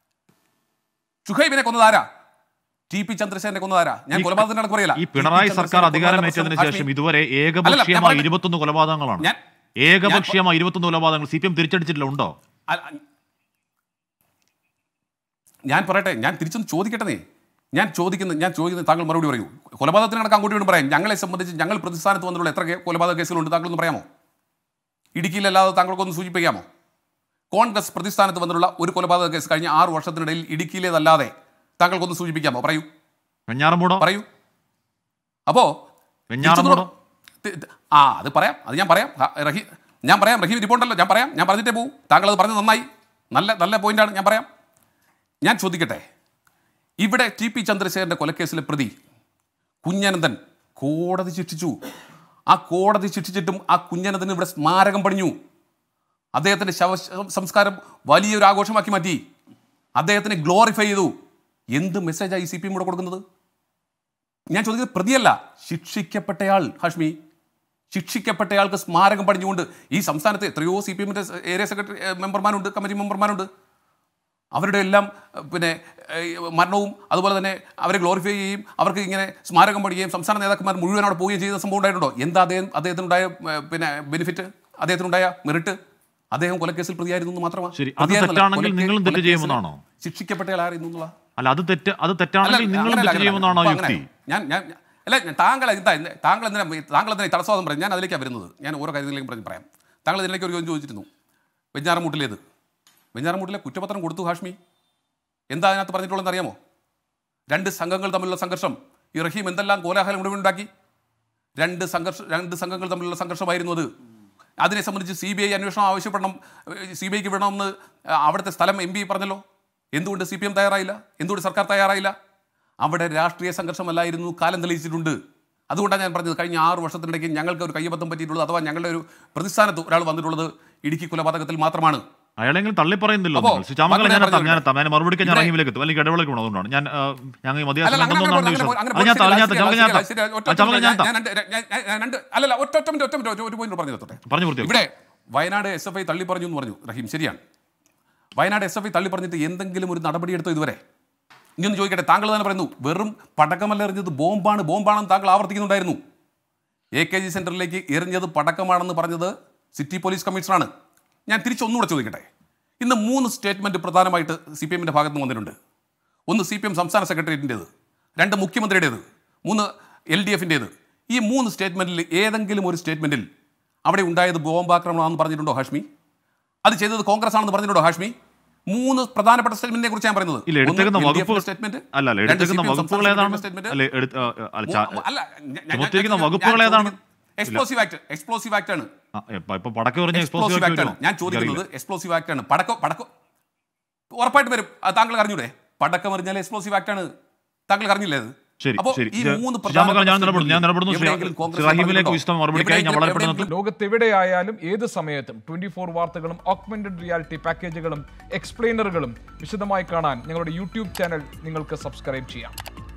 E: ഷുഹൈബിനെ കൊന്നതാരാ ടി പി ചന്ദ്രശേഖരനെ കൊന്നതാരാ ഞാൻ
D: ഈ-
E: കൊലപാതകത്തിന്റെ കണക്ക് പറയില്ല
D: ഈ പിണറായി
E: ടി പി
D: സർക്കാർ
E: ചന്ദ്രശേഖരനെ
D: അധികാരമേറ്റതിന്
E: കൊന്നതാരാ
D: ശേഷം
E: ഹാഷ്മി?
D: ഇതുവരെ
E: അല്ലല്ല, ഞാൻ
D: ഏകപക്ഷീയമായി
E: പറയട്ടെ.
D: ഇരുപത്തൊന്ന് കൊലപാതകങ്ങളാണ്
E: ഞാൻ-
D: ഏകപക്ഷീയമായി ഇരുപത്തൊന്ന് കൊലപാതകങ്ങൾ സി പി എം തിരിച്ചടിച്ചിട്ടില്ല ഉണ്ടോ
E: അല്ല, ഞാൻ പറയട്ടെ ഞാൻ തിരിച്ചൊന്ന് ചോദിക്കട്ടെ നീ ഞാൻ ചോദിക്കുന്നത് ഞാൻ ചോദിക്കുന്നത് താങ്കൾ മറുപടി പറയൂ കൊലപാതകത്തിന് കണക്ക് അങ്ങോട്ട് വീണ്ടും പറയാം ഞങ്ങളെ സംബന്ധിച്ച് ഞങ്ങൾ പ്രതിസ്ഥാനത്ത് വന്നിട്ടുള്ള എത്ര കേ- കൊലപാതക കേസുകളുണ്ട് താങ്കളൊന്ന് പറയാമോ ഇടുക്കിയിലല്ലാതെ താങ്കൾക്കൊന്ന് സൂചിപ്പിക്കാമോ കോൺഗ്രസ് പ്രതിസ്ഥാനത്ത് വന്നിട്ടുള്ള ഒരു കൊലപാതക കേസ് കഴിഞ്ഞ ആറ് വർഷത്തിനിടയിൽ ഇടുക്കിയിലേതല്ലാതെ താങ്കൾക്കൊന്ന് സൂചിപ്പിക്കാമോ പറയൂ
D: വെഞ്ഞാറമൂടോ
E: പറയൂ അപ്പോ
D: വെഞ്ഞാറമൂടോ
E: തി- തി- ആ അത് പറയാം അത് ഞാൻ പറയാം ആ, റഹീം ഞാൻ പറയാം റഹീം ഇരിപ്പുണ്ടല്ലോ ഞാൻ പറയാം ഞാൻ പറഞ്ഞിട്ടേ പോകൂ താങ്കൾ അത് പറഞ്ഞത് നന്നായി നല്ല നല്ല പോയിന്റാണ് ഞാൻ പറയാം ഞാൻ ചോദിക്കട്ടെ ഇവിടെ ടി പി ചന്ദ്രശേഖരന്റെ കൊലക്കേസിലെ പ്രതി കുഞ്ഞനന്ദൻ കോടതി ശിക്ഷിച്ചു ആ കോടതി ശിക്ഷിച്ചിട്ടും ആ കുഞ്ഞനന്ദന് ഇവിടെ സ്മാരകം പണിഞ്ഞു അദ്ദേഹത്തിന്റെ ശവ സംസ്കാരം വലിയൊരു ആഘോഷമാക്കി മാറ്റി അദ്ദേഹത്തിനെ ഗ്ലോറിഫൈ ചെയ്തു എന്ത് മെസ്സേജായി സി പി എം കൂടെ കൊടുക്കുന്നത് ഞാൻ ചോദിക്കുന്നത് പ്രതിയല്ല ശിക്ഷിക്കപ്പെട്ടയാൾ ഹാഷ്മി ശിക്ഷിക്കപ്പെട്ടയാൾക്ക് സ്മാരകം പടിഞ്ഞുകൊണ്ട് ഈ സംസ്ഥാനത്ത് എത്രയോ സി പി എമ്മിൻ്റെ ഏരിയ സെക്രട്ടറി ഏഹ്, മെമ്പർമാരുണ്ട് കമ്മിറ്റി മെമ്പർമാരുണ്ട് അവരുടെ എല്ലാം ഏഹ്, പിന്നെ ഏഹ്, മരണവും അതുപോലെ തന്നെ അവരെ ഗ്ലോറിഫൈ ചെയ്യുകയും അവർക്ക് ഇങ്ങനെ സ്മാരകം പണിയുകയും സംസ്ഥാന നേതാക്കന്മാർ മുഴുവൻ അവിടെ പോവുകയും ചെയ്യുന്ന സംഭവം ഉണ്ടായിട്ടുണ്ടോ എന്താ അദ്ദേഹം അദ്ദേഹത്തിനുണ്ടായ ഏഹ്, പിന്നെ ബെനിഫിറ്റ് അദ്ദേഹത്തിനുണ്ടായ മെറിറ്റ് അദ്ദേഹം കൊലക്കേസിൽ പ്രതിയായിരുന്നു എന്ന് മാത്രമാണ്
D: ശരി, അത്
E: പ്രതിയായിരുന്നല്ല,
D: തെറ്റാണെങ്കിൽ
E: കൊലക്കേ-
D: നിങ്ങളും തെറ്റ്
E: കൊലക്കേസിൽ
D: ചെയ്യുമെന്നാണോ?
E: ശിക്ഷിക്കപ്പെട്ടയാൾ ആയിരുന്നു എന്നുള്ള
D: അല്ല അത് തെറ്റ് അത് തെറ്റാണെങ്കിൽ
E: അല്ല,
D: നിങ്ങളും
E: അങ്ങനെയല്ല,
D: തെറ്റ്
E: അങ്ങനെയല്ല.
D: ചെയ്യുമെന്നാണോ
E: അപ്പൊ
D: യുക്തി
E: അങ്ങനെ. ഞാൻ ഞാൻ ഞാൻ- അല്ല ഞാൻ- താങ്കൾ എന്താ ഇന്ന് താങ്കൾ എന്തിനാ താങ്കൾ എന്തിനാ ഈ തടസ്സവാദം പറയും ഞാൻ അതിലേക്കാണ് വരുന്നത് ഞാൻ ഓരോ കാര്യങ്ങളിലേക്കും പറഞ്ഞ് പറയാം താങ്കൾ ഇതിലേക്ക് ഒരു ചോദ്യം ചോദിച്ചിരുന്നു വെഞ്ഞാറമൂട്ടിലേത് വെഞ്ഞാറമൂട്ടിലെ കുറ്റപത്രം കൊടുത്തു ഹാഷ്മി എന്താ അതിനകത്ത് പറഞ്ഞിട്ടുള്ളതെന്ന് അറിയാമോ രണ്ട് സംഘങ്ങൾ തമ്മിലുള്ള സംഘർഷം ഈ റഹീം എന്തെല്ലാം കോലാഹലം മുഴുവൻ ഉണ്ടാക്കി രണ്ട് സംഘർഷ രണ്ട് സംഘങ്ങൾ തമ്മിലുള്ള സംഘർഷമായിരുന്നു അത് അതിനെ സംബന്ധിച്ച് സി ബി ഐ അന്വേഷണം ആവശ്യപ്പെടണം സി ബി ഐക്ക് വിടണമെന്ന് ആ, അവിടുത്തെ സ്ഥലം എം പി പറഞ്ഞല്ലോ എന്തുകൊണ്ട് സി പി എം തയ്യാറായില്ല എന്തുകൊണ്ട് സർക്കാർ തയ്യാറായില്ല അവിടെ രാഷ്ട്രീയ സംഘർഷമല്ലായിരുന്നു കാലം തെളിയിച്ചിട്ടുണ്ട് അതുകൊണ്ടാണ് ഞാൻ പറഞ്ഞത് കഴിഞ്ഞ ആറ് വർഷത്തിനിടയ്ക്ക് ഞങ്ങൾക്ക് ഒരു കയ്യബദ്ധം പറ്റിയിട്ടുള്ളത് അഥവാ ഞങ്ങളുടെ ഒരു പ്രതിസ്ഥാനത്ത് ഒരാൾ വന്നിട്ടുള്ളത് ഇടുക്കി കൊലപാതകത്തിൽ മാത്രമാണ്
D: അയാളെങ്കിലും തള്ളി പറയുന്നില്ലോ
E: അപ്പോ,
D: നിങ്ങൾ ചാമക്കല
E: മറുപടി
D: ഞാൻ എത്താം
E: പറഞ്ഞിട്ടുണ്ട്.
D: ഞാൻ എത്താം ഞാൻ മറുപടിക്ക് ഞാൻ
E: ഇവിടെ-
D: റഹീമിലേക്ക് എത്തും അല്ലെങ്കിൽ ഇടവേളയ്ക്ക് വേണം അതുകൊണ്ടാണ് ഞാൻ ആ, ഞങ്ങൾ മതിയായ
E: അല്ലല്ല,
D: സമയം
E: അങ്ങനെ
D: തന്നോണ്ടാണ്
E: അങ്ങനെ
D: ചോദിച്ചത്.
E: അങ്ങനെ
D: അത് ഞാൻ എത്താം, അത് ഞാൻ എത്താം,
E: ശരിയല്ല,
D: ചാമക്കല ഞാൻ എത്താം.
E: ശരിയല്ല, ഒറ്റ
D: ആ, ചാമക്കല ഞാൻ
E: ഒറ്റ
D: എത്താം.
E: ഞാൻ രണ്ട്- ഞാൻ- ഞാൻ- ഞാൻ രണ്ട് അല്ലല്ല ഒറ്റ ഒറ്റ മിനിറ്റ് ഒറ്റ മിനിറ്റ് ഒരു പോയിന്റ് പറഞ്ഞു നിർത്തോട്ടെ
D: പറഞ്ഞു പൂർത്തിയാക്കും.
E: ഇവിടെ വയനാട് എസ് എഫ് ഐ തള്ളി പറഞ്ഞു എന്ന് പറഞ്ഞു റഹീം ശരിയാണ് വയനാട് എസ് എഫ് ഐ തള്ളി പറഞ്ഞിട്ട് എന്തെങ്കിലും ഒരു നടപടി എടുത്തോ ഇതുവരെ ഇനി ഒന്ന് ചോദിക്കട്ടെ താങ്കൾ തന്നെ പറയുന്നു വെറും പടക്കമല്ല എറിഞ്ഞത് ബോംബാണ് ബോംബാണെന്ന് താങ്കൾ ആവർത്തിക്കുന്നുണ്ടായിരുന്നു എ കെ ജി സെന്ററിലേക്ക് എറിഞ്ഞത് പടക്കമാണെന്ന് പറഞ്ഞത് സിറ്റി പോലീസ് കമ്മീഷണറാണ് ഞാൻ തിരിച്ചൊന്നുകൂടെ ചോദിക്കട്ടെ ഇന്ന് മൂന്ന് സ്റ്റേറ്റ്മെന്റ് പ്രധാനമായിട്ട് സി പി എമ്മിന്റെ ഭാഗത്ത് നിന്ന് വന്നിട്ടുണ്ട് ഒന്ന് സി പി എം സംസ്ഥാന സെക്രട്ടേറിയറ്റിൻ്റേത് രണ്ട് മുഖ്യമന്ത്രിയുടേത് മൂന്ന് എൽ ഡി എഫിൻ്റേത് ഈ മൂന്ന് സ്റ്റേറ്റ്മെന്റിൽ ഏതെങ്കിലും ഒരു സ്റ്റേറ്റ്മെന്റിൽ അവിടെ ഉണ്ടായത് ബോംബാക്രമണമെന്ന് പറഞ്ഞിട്ടുണ്ടോ ഹാഷ്മി അത് ചെയ്തത് കോൺഗ്രസ് ആണെന്ന് പറഞ്ഞിട്ടുണ്ടോ ഹാഷ്മി മൂന്ന് പ്രധാനപ്പെട്ട സ്റ്റേറ്റ്മെന്റിനെ കുറിച്ച് ഞാൻ പറയുന്നത്
D: ഇല്ല എടുത്തേക്കുന്ന
E: ഒന്ന് LDF
D: വകുപ്പ്
E: സ്റ്റേറ്റ്മെന്റ്
D: അല്ല അല്ല
E: രണ്ട്
D: എടുത്തേക്കുന്ന
E: CPM
D: വകുപ്പുകൾ
E: സംസ്ഥാന
D: ഏതാണ്
E: സ്റ്റേറ്റ്മെന്റ്
D: അല്ല എടുത്ത് ആ, ആ, അല്ല ചാ-
E: മൂ- അല്ല ഞാൻ- ഞാൻ-
D: ചുമത്തിയിരിക്കുന്ന
E: ഞാൻ- ഞാൻ
D: വകുപ്പുകൾ ഏതാണ്?
E: ചോദിക്കുന്നത് എക്സ്പ്ലോസീവ് ആക്ട് എക്സ്പ്ലോസീവ് ആക്ട് ആണ്
D: ആ, ഇപ്പൊ ഇപ്പൊ പടക്കം പറഞ്ഞ
E: എക്സ്പ്ലോസീവ്
D: എക്സ്പ്ലോസീവ്
E: ആക്ട് ആണ് ഞാൻ ചോദിക്കുന്നത് എക്സ്പ്ലോസീവ് ആക്ട് ആണ് പടക്കം പടക്കം ഉറപ്പായിട്ട് വരും അത് താങ്കൾ അറിഞ്ഞൂടെ പടക്കം അറിഞ്ഞാൽ എക്സ്പ്ലോസീവ് ആക്ട് ആണ് താങ്കൾ അറിഞ്ഞില്ലേ അത്
D: ശരി
E: അപ്പോൾ
D: ശരി
E: ഈ
D: ഇത്
E: മൂന്ന്
D: ശ്രീരാമകൃഷ്ണൻ ഞാൻ
E: പ്രധാനപ്പെട്ട
D: നിലപെടുന്നു ഞാൻ നിലപെടുന്നു ശ്രീ-
E: എവിടെയെങ്കിലും കോൺഗ്രസ്
D: ശ്രീ റഹീമിലേക്ക്
E: പറഞ്ഞിട്ടുണ്ടോ?
D: വിശദം മറുപടി കഴിഞ്ഞ് ഞാൻ വളരെ പെട്ടെന്ന്
E: എവിടെയെങ്കിലും-
H: ലോകത്തെവിടെയായാലും ഏത് സമയത്തും ട്വന്റി ഫോർ വാർത്തകളും ഓഗ്മെന്റഡ് റിയാലിറ്റി പാക്കേജുകളും എക്സ്പ്ലെയിനറുകളും വിശദമായി കാണാൻ ഞങ്ങളുടെ യൂട്യൂബ് ചാനൽ നിങ്ങൾക്ക് സബ്സ്ക്രൈബ് ചെയ്യാം